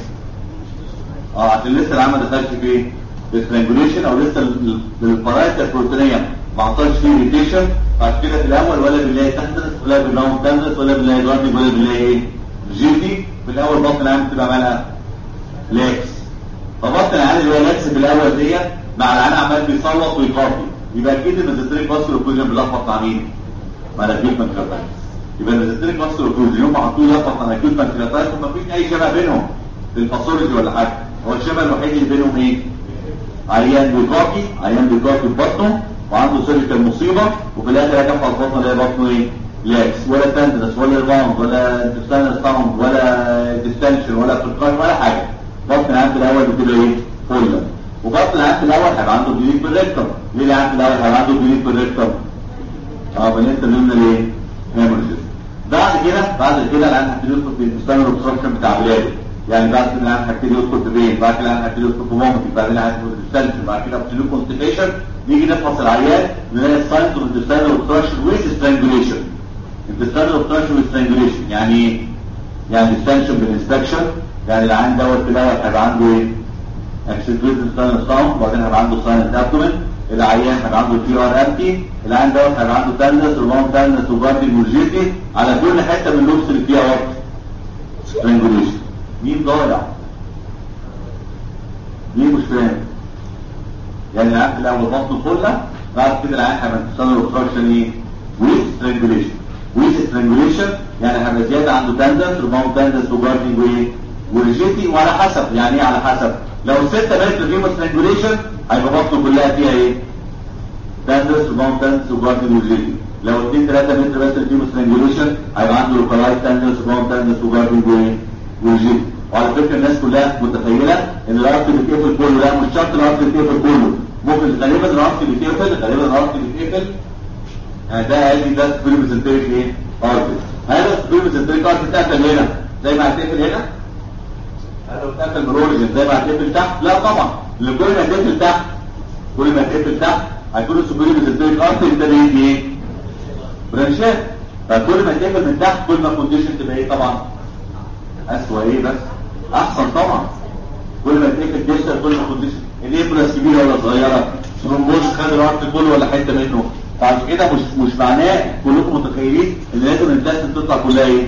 اه عشان لسه العيان ما دخلش في ايه في سترانجوليشن او لسه البرايتا البروتينيه ما حصلش فيه ريتيشن بعد كده في الاول ولا بنلاقي تندرس ولا بنلاقي تندرس ولا بنلاقي جاردنج ولا بنلاقي ايه جيتي في الاول بطن العين بتبقى مالها لاكس فبطن العين اللي هو لاكس في الاول ديت مع العين عمال بيصوت ويقاطي يبقى اكيد الميزنتريك فاسكولار اوكلوجن بيلخبط مع مين؟ مع الاكيوت بانكرياتايتس يبقى الميزنتريك فاسكولار اوكلوجن يوم ما حطوه يلخبط مع الاكيوت بانكرياتايتس ومفيش اي شبه بينهم في الباثولوجي ولا حاجه هو الشبه الوحيد اللي بينهم ايه؟ عيان بيقاطي عيان بيقاطي في بطنه وعنده سيرجيكال مصيبه وفي الاخر هيكف على البطن اللي هي بطنه ايه؟ لاكس ولا تندنس ولا ريباوند ولا انتستانال ساوند ولا ديستنشن ولا فرقان ولا حاجه بطن العام في الاول بتبقى ايه؟ فله وبطن العام في الاول هيبقى عنده جديد بالريكتم ليه العام في الاول هيبقى عنده جديد بالريكتم؟ اه بل انت قلنا ايه؟ هيموريجز بعد كده بعد كده العيان هيبتدي يدخل في الانتستانال اوبستراكشن بتاع ولاده يعني بعد كده العيان هيبتدي يدخل في بين بعد كده العيان هيبتدي يدخل في مومنت بعد كده هيدخل في ديستنشن بعد كده هيبتدي كونستيبيشن نيجي نفحص العيان نلاقي ساينز اوف انتستانال اوبستراكشن ويز سترانجوليشن انتستانال اوبستراكشن ويز سترانجوليشن يعني ايه؟ يعني ديستنشن بالانسبكشن يعني العيان دوت في الاول هيبقى عنده ايه؟ اكسنتويت انتستانال ساوند وبعدين هيبقى عنده ساينس ابدومن العيان هيبقى عنده تي ار امتي العيان دوت هيبقى عنده تندس ومون تندس وباردي مورجيتي على كل حته من اللوبس اللي فيها وقت سترانجوليشن مين ضايع؟ مين مش فاهم؟ يعني العيان في الاول بطنه كلها بعد كده العيان هيبقى انتستانال اوبستراكشن ايه؟ ويز سترانجوليشن ويز سترانجوليشن يعني هيبقى زياده عنده تندس ومون تندس وباردي وايه؟ وريجيتي وعلى حسب يعني ايه على حسب؟ لو 6 متر فيهم سترانجوليشن هيبقى بطنه كلها فيها ايه؟ تندس وماونت تندس وجاردن وجيلي لو 2 3 متر بس فيهم سترانجوليشن هيبقى عنده لوكالايز تندس وماونت تندس وجاردن وجيلي وعلى فكره الناس كلها متخيله ان الارض بيتقفل كله لا مش شرط الارض بيتقفل كله ممكن غالبا الارض بيتقفل غالبا الارض بيتقفل يعني ده عادي ده سبيرميزنتريك ايه؟ ارض هذا سبيرميزنتريك ارض بتقفل هنا زي ما هتقفل هنا هذا لو اتقفل من اوريجن زي ما هتقفل تحت لا طبعا اللي كل ما تقفل تحت كل ما تقفل تحت هيكون السوبريور ميزنتريك ارتري ابتدى يجي ايه؟ برانشات فكل ما تقفل من تحت كل ما الكونديشن تبقى ايه طبعا؟ اسوء ايه بس؟ احسن طبعا كل ما تقفل ديستر كل ما الكونديشن الابره كبيره ولا صغيره؟ ثرومبوز خد الارتري كله ولا حته منه؟ فعشان كده مش مش معناه كلكم متخيلين ان لازم الانتستين تطلع كلها ايه؟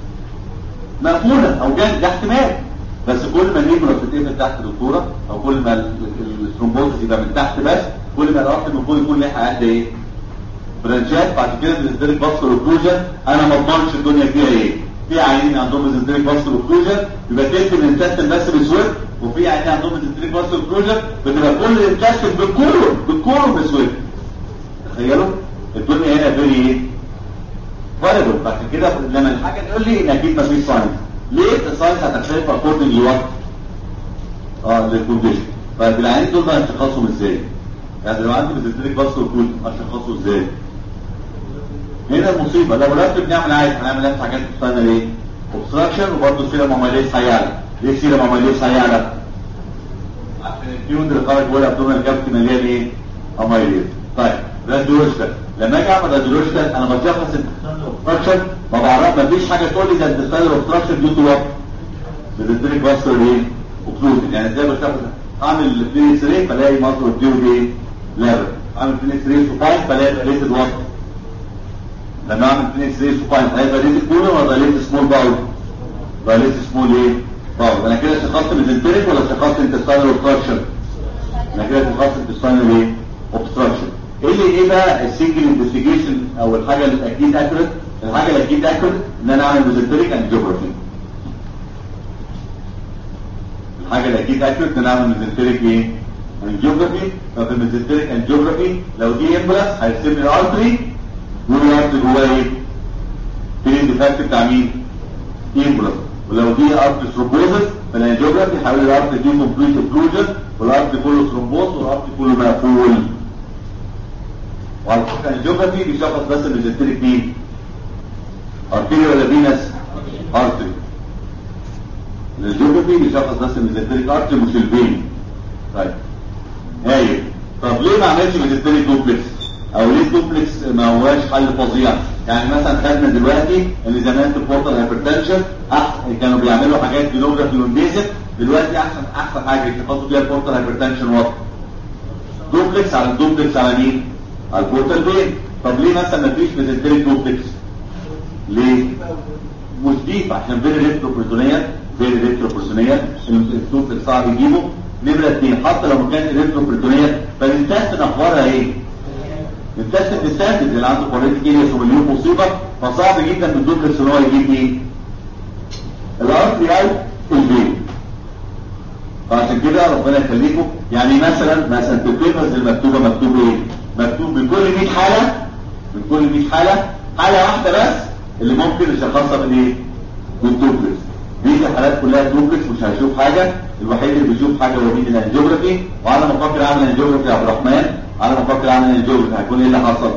مقفوله او جاهز ده احتمال بس كل ما الابره بتتقفل تحت دكتوره او كل ما الثرومبوز يبقى من تحت بس كل ما الارض المفروض يكون لها قد ايه برانشات بعد كده بالنسبه باسكر اوكلوجن انا ما اضمنش الدنيا فيها ايه في عيانين عندهم ميزنتريك باسكر اوكلوجن يبقى تقفل الانتستين بس بسود وفي عيانين عندهم ميزنتريك باسكر اوكلوجن بتبقى كل الانتستين بالكله بالكله بسود تخيلوا الدنيا هنا فيري ايه فاريبل عشان كده لما الحاجه تقول لي ان اكيد مفيش ساينس ليه الساينس هتختلف اكوردنج لوقت اه للكونديشن طيب العيانين دول بقى هنشخصهم ازاي؟ يعني لو عندي ميزنتريك باص وكول هشخصه ازاي؟ هنا المصيبه لو رتب بنعمل عادي هنعمل نفس حاجات بتستنى ليه؟ اوبستراكشن وبرضه سيرم اميليز هيعلى ليه سيرم اميليز هيعلى؟ عشان التيون اللي خارج جوه الابدومين كابت مليان ايه؟ اميليز طيب راديولوجيكال لما اجي اعمل راديولوجيكال انا بشخص الاوبستراكشن ما بعرف ما فيش حاجه تقول لي ده انتستال اوبستراكشن ديو تو وات ميزنتريك باص ايه؟ اوكلوجن يعني ازاي بشخص اعمل بلين اكس راي فلاقي مصر الديود ايه؟ ليفل اعمل بلين اكس راي سوباين فلاقي ريتد وات لما اعمل بلين اكس راي سوباين هيبقى ريتد كولر ولا ريتد سمول باول؟ ولا ريتد سمول ايه؟ باول انا كده شخصت ميزنتريك ولا شخصت انتستانال اوبستراكشن؟ انا كده شخصت انتستانال ايه؟ اوبستراكشن ايه اللي ايه بقى السنجل انفستيجيشن او الحاجه الاكيد اكوريت الحاجه الاكيد اكوريت ان انا اعمل ميزنتريك انجيوجرافي الحاجه الاكيد اكوريت ان انا اعمل ميزنتريك ايه؟ انجيوجرافي ففي الميزنتريك انجيوجرافي لو دي امبلاس هيرسم لي الارتري والارتري جواه ايه؟ في الديفكت بتاع مين؟ امبلاس ولو دي ارتري ثرومبوزس فالانجيوجرافي هيحول الارتري دي كومبليت اوكلوجن والارتري كله ثرومبوز والارتري كله مقفول وعلى فكره الانجيوجرافي بيشخص بس الميزنتريك مين؟ ارتري ولا فينس؟ ارتري الجيوغرافي بيشخص بس الميزنتريك ارتري مش الفين طيب هايل طب ليه ما عملش ميزنتريك دوبلكس او ليه الدوبلكس ما هواش حل فظيع يعني مثلا خدنا دلوقتي اللي زمان في البورتال هايبرتنشن احسن كانوا بيعملوا حاجات جلوجرافي وانبيزك دلوقتي احسن احسن حاجه يشخصوا بيها البورتال هايبرتنشن وات دوبلكس على الدوبلكس على مين على البورتال فين طب ليه مثلا ما فيش ميزنتريك دوبلكس ليه مش ديب عشان فيري ريتروبريتونيه فيري ريتروبريتونيه الدوبلكس صعب يجيبه نمرة اثنين حتى لو ما كانت ريتروبريتونيه فالانتستين اخبارها ايه الانتستين ديستانتد اللي عنده كوريتيك ارياس ومليون مصيبه فصعب جدا من الدوبلكس ان هو يجيب ايه الارتري او الفين فعشان كده ربنا يخليكم يعني مثلا مثلا في البيبرز المكتوبه مكتوب ايه مكتوب من كل 100 حاله من كل 100 حاله حاله واحده بس اللي ممكن نشخصها بالايه بالدوبلكس دي الحالات كلها دوبلكس مش هيشوف حاجه الوحيد اللي بيشوف حاجه هو مين الانجيوجرافي وعلى ما افكر اعمل انجيوجرافي يا عبد الرحمن على ما افكر اعمل انجيوجرافي هيكون ايه اللي حصل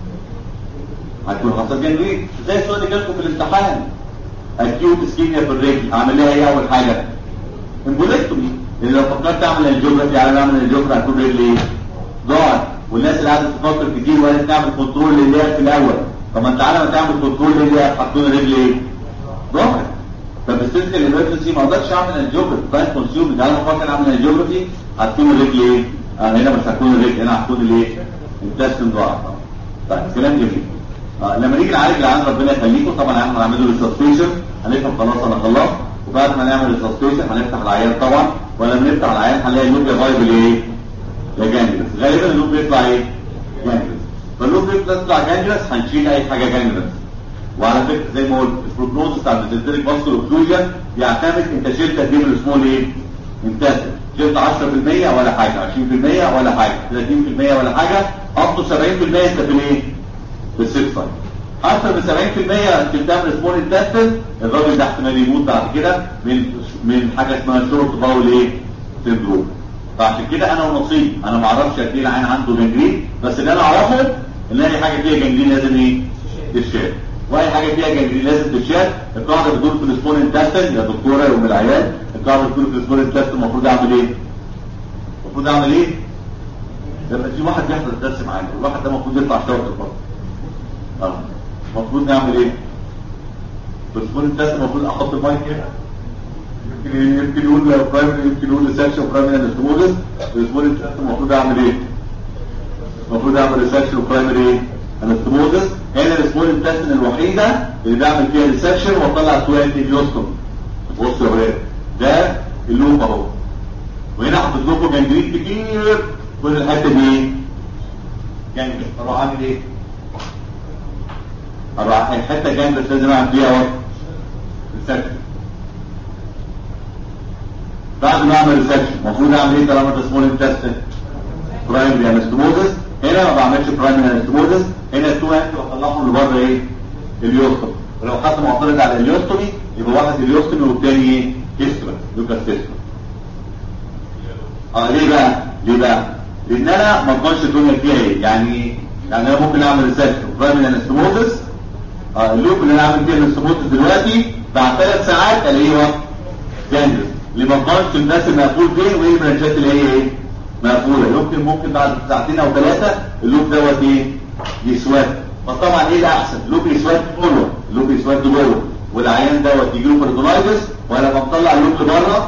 هتكون حصل جنجرين زي السؤال اللي جالكم في الامتحان اكيوت اسكيميا في الرجل اعمل لها ايه اول حاجه امبوليكتومي اللي لو فكرت اعمل الجيوغرافي على ما اعمل الجيوغرافي هتكون رجل ايه ضاعت والناس اللي قاعده تفكر كتير وقالت تعمل كنترول للياق في الاول طب ما انت على ما تعمل كنترول للياق هتكون رجل ايه ضاعت طب السيستم الامرجنسي ما اقدرش اعمل الجيوغرافي فاين كونسيوم على ما افكر اعمل الجيوغرافي هتكون الرجل ايه آه هنا مش هتكون الرجل هنا هتكون الايه التستن ضاعت طيب كلام جميل آه لما نيجي نعالج العيان ربنا يخليكم طبعا احنا هنعمل له ريسبستيشن هنفهم خلاص انا خلصت وبعد ما نعمل ريسبستيشن هنفتح العيان طبعا ولما نفتح العيان هنلاقي اللوب يا فايبل ايه يا جانجلس غالبا اللوب بيطلع ايه جانجلس فاللوب بيطلع جانجلس هنشيل اي حاجه جانجلس وعلى فكره زي ما قلت البروجنوز بتاع الديزنتريك باسكول اوكلوجن بيعتمد انت شلت قد ايه من السمول ايه انتاسب شلت 10% ولا حاجه 20% ولا حاجه 30% ولا حاجه up to 70% انت في الايه في السيكس سايد اكثر من 70% شلتها من السمول انتستين الراجل ده احتمال يموت بعد كده من من حاجه اسمها شورت باول ايه سندروم فعشان كده انا ونصيب انا ما اعرفش قد ايه العين عنده جنجرين بس اللي انا اعرفه ان اي حاجه فيها جنجرين لازم ايه تتشال واي حاجه فيها جنجرين لازم تتشال القاعده بتقول في السمول انتستين يا دكتوره يا ام العيال القاعده بتقول في السمول انتستين المفروض اعمل ايه المفروض اعمل ايه لما في واحد بيحضر الدرس معانا الواحد ده المفروض يطلع شاطر برضه اه المفروض نعمل ايه بس من الناس المفروض احط المايك هنا يمكن يمكن يقول برايمري يمكن يقول سكشن برايمري انستموزس الاسبوع الثالث المفروض اعمل ايه المفروض اعمل ريسكشن برايمري انستموزس هنا الاسبوع الثالث الوحيده اللي بعمل فيها ريسكشن واطلع سؤال اليوستوم بص يا ولاد ده اللوب اهو وهنا حاطط لكم جنجريت كتير كل الحته دي ايه جنجريت اروح اعمل ايه اروح الحته جنب بس لازم اعمل فيها وقت ريسكشن بعد ما اعمل ريسكشن المفروض اعمل ايه طالما ده سمول انتستين برايمري انستموزس هنا ما بعملش برايمري انستموزس هنا التو انت بطلعهم لبره ايه اليوستومي ولو حد معترض على اليوستومي يبقى واحد اليوستومي والتاني ايه هيستومي لوكاس هيستومي اه ليه بقى ليه بقى لان انا ما اضمنش الدنيا فيها ايه يعني يعني انا ممكن اعمل ريسكشن برايمري انستموزس اه اللوب اللي انا عامل فيها الانستموزس دلوقتي بعد ثلاث ساعات الاقيه وقت جنجل اللي ما تضمنش الناس المقفول فين وايه البرانشات اللي هي ايه مقفوله يمكن ممكن بعد ساعتين او ثلاثه اللوب دوت ايه يسود فطبعا ايه الاحسن اللوب يسود جوه اللوب يسود جوه والعيان دوت يجي له بردونايتس ولما بطلع اللوب لبره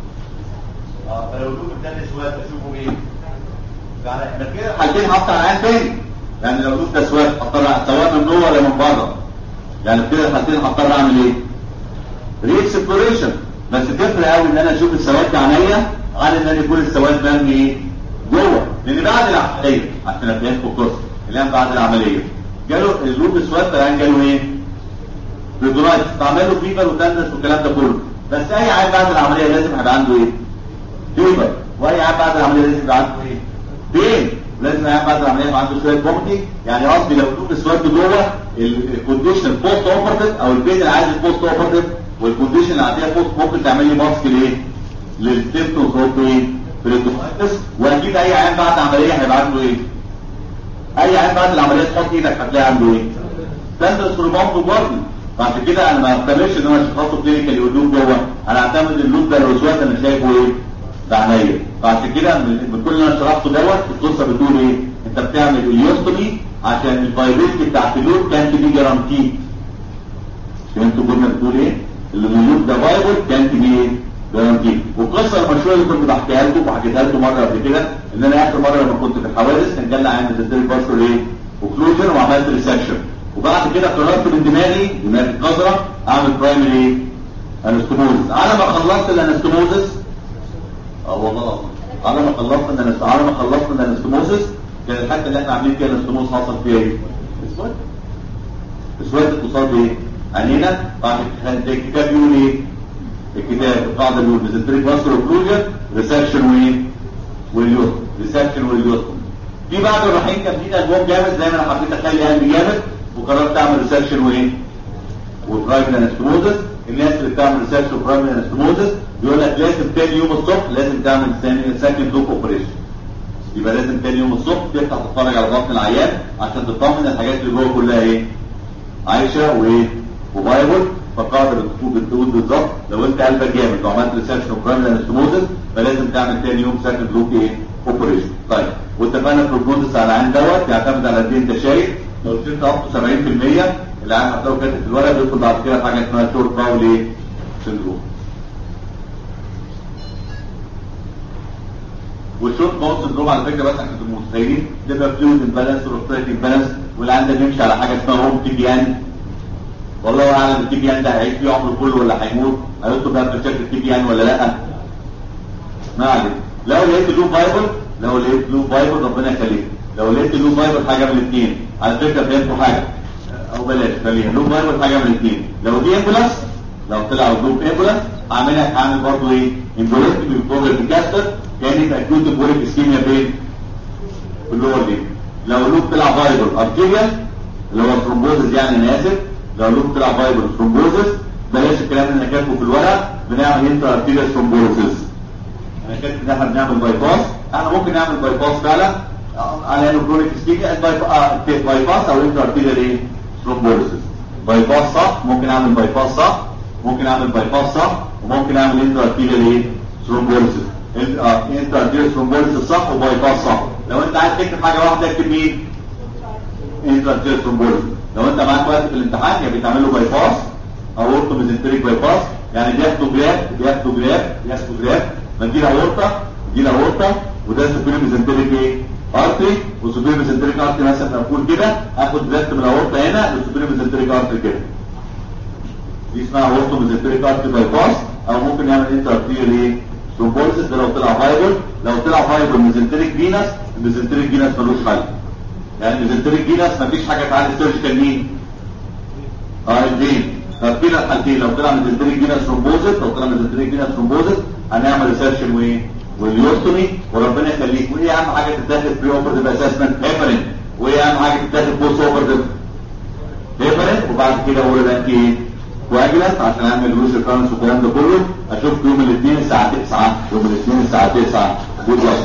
اه فلو اللوب الثاني اسود اشوفه ايه يعني احنا كده حالتين حط على العيان تاني يعني لو اللوب ده اسود هضطر سواء من جوه ولا من بره يعني كده الحالتين هضطر اعمل ايه ريكسبلوريشن بس تفرق قوي ان انا اشوف السواد بعينيا عن ان انا يكون السواد مرمي ايه جوه لان بعد العمليه عشان افهمكم القصه الان بعد العمليه جاله اللوب اسود فالان جاله ايه بيدورايتس بعمل له فيبر وتندس والكلام ده كله بس اي عيل بعد العمليه لازم يبقى عنده ايه فيبر واي عيل بعد العمليه لازم يبقى عنده ايه بين ولازم عيل بعد العمليه يبقى عنده شويه بومتي يعني قصدي لو اللوب اسود جوه الكونديشن بوست اوبرتيف او البين العادي بوست اوبرتيف والكونديشن اللي عندها فوق ممكن تعمل لي ماسك لايه للسيمتومز اوف ايه بريدومايتس واكيد اي عيان بعد عمليه هيبقى عنده ايه اي عيان بعد العمليه تحط ايدك هتلاقي عنده ايه تندس ريباوند برضه فعشان كده انا ما اعتمدش ان انا اشخاصه كلينيكال اللوب جوه انا اعتمد اللوب ده لو اسود انا شايفه ايه بعينيا فعشان كده من كل اللي انا شرحته دوت القصه بتقول ايه انت بتعمل اليوستومي عشان الفايبريتي بتاعت اللوب كانت دي جارانتي فهمتوا كنا بتقول ايه اللي موجود ده فايبل كانت دي جارانتي والقصه المشهوره اللي كنت بحكيها لكم وحكيتها لكم مره قبل كده ان انا اخر مره لما كنت في الحوادث كان جالنا عين بتدري بارشل ايه اوكلوجن وعملت ريسكشن وبعد كده قررت من دماغي دماغي القذره اعمل برايمري انستموزس على ما خلصت الانستموزس اه والله العظيم على ما خلصت الانست على ما خلصت الانستموزس كان الحته اللي احنا عاملين فيها الانستموز حصل فيها ايه؟ اسود اسود اتصال بايه؟ عينينا بعد الكتاب يقول ايه الكتاب القاعده بيقول ميزنتريك ماسكر اوكلوجن ريسكشن وايه واليوت ريسكشن واليوت في بعض الرايحين كان في البوم جامد زي ما انا حبيت اخلي قلبي جامد وقررت اعمل ريسكشن وايه وبرايمري انستموزس الناس اللي بتعمل ريسيرش وبرايمري انستموزس بيقول لك لازم تاني يوم الصبح لازم تعمل سكند لوك اوبريشن يبقى لازم تاني يوم الصبح تفتح تتفرج على بطن العيان عشان تطمن الحاجات اللي جوه كلها ايه عايشه وايه وفايبل فالقاعده بتقول بتقول بالظبط لو انت قلبك جامد وعملت ريسيرش وبرايمري انستموزس فلازم تعمل تاني يوم سكند لوك ايه اوبريشن طيب واتفقنا البروجنوزس على العين دوت يعتمد على قد ايه انت شايف لو شلت اب 70% العيان هتلاقيه كاتب في الورق بيدخل بعد كده في حاجه اسمها شورت باول ايه سندروم والشورت باول سندروم على فكره بس عشان تبقوا متخيلين تبقى فلويد امبالانس وروستريك امبالانس والعيان ده بيمشي على حاجه اسمها هوم تي بي ان والله اعلم التي بي ان ده هيعيش فيه عمره كله ولا هيموت هيطلب بقى بشكل التي بي ان ولا لا ما عليك لو لقيت له فايبر لو لقيت له فايبر ربنا يخليك لو لقيت له فايبر حاجه من الاثنين على فكره فهمتوا حاجه او بلاش خليها له فايبر حاجه من الاثنين لو دي امبولاس لو طلع لوب امبولاس هعملها هعمل برضه ايه امبوليستيك بالبروجرام كاستر كان يبقى اكيوت بوريك اسكيميا فين في اللور دي لو لوب طلع فايبر ارتيريال اللي هو ثرومبوزس يعني انا اسف لو لوب طلع فايبر ثرومبوزس بلاش الكلام اللي انا كاتبه في الورق بنعمل انتر ارتيريال ثرومبوزس انا كاتب ان احنا بنعمل باي باس احنا ممكن نعمل باي باس فعلا على انه كرونيك اسكيميا باي باس او انتر ارتيريال ايه ثرومبوزس باي باس صح ممكن اعمل باي باس صح ممكن اعمل باي باس صح وممكن اعمل انتر ارتيريال ايه ثرومبوزس انتر ارتيريال ثرومبوزس صح وباي باس صح لو انت عايز تكتب حاجه واحده اكتب مين انتر ارتيريال ثرومبوزس لو انت معاك وقت في الامتحان يا بيتعمل له باي باس او اورتو ميزنتريك باي باس يعني بياخدوا جراف بياخدوا جراف بياخدوا جراف منديل اورطه منديل اورطه وده سوبيريور ميزنتريك ايه ارتري وسوبيريور ميزنتريك ارتري مثلا مقفول كده اخد جراف من الاورطه هنا للسوبيريور ميزنتريك ارتري كده دي اسمها اورتو ميزنتريك ارتري باي باس او ممكن نعمل انتر ارتيريال ايه ثرومبوزس ده لو طلع فايبر لو طلع فايبر ميزنتريك فينس الميزنتريك فينس ملوش حل يعني الميزنتريك فينس مفيش حاجه تعالي سيرجيكال مين اه الفين ففينا الحالتين لو طلع ميزنتريك فينس ثرومبوزس لو طلع ميزنتريك فينس ثرومبوزس هنعمل ريسيرشن وايه واليوستومي وربنا يخليك وايه اهم حاجه تتاخد بري اوبرتيف اسسمنت هيبرين وايه اهم حاجه تتاخد بوست اوبرتيف هيبرين وبعد كده اقول لك ايه كواجلانت عشان اعمل روش ريكارنس والكلام ده كله اشوفك يوم الاثنين الساعه 9 يوم الاثنين الساعه 9 جود لك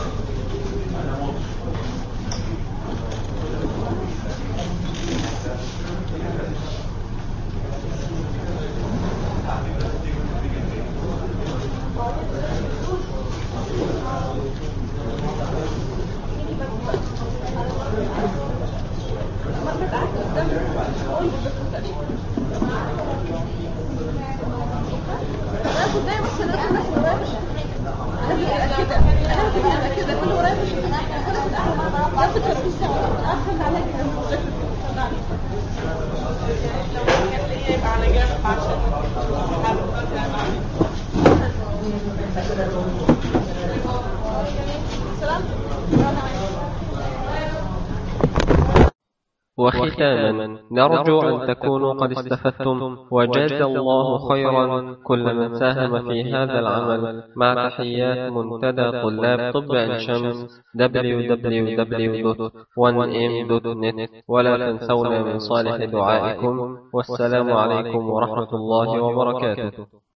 وختاما نرجو أن تكونوا قد استفدتم وجاز الله خيرا كل من ساهم في هذا العمل مع تحيات منتدى طلاب طب عين شمس www.1m.net ولا تنسونا من صالح دعائكم والسلام عليكم ورحمة الله وبركاته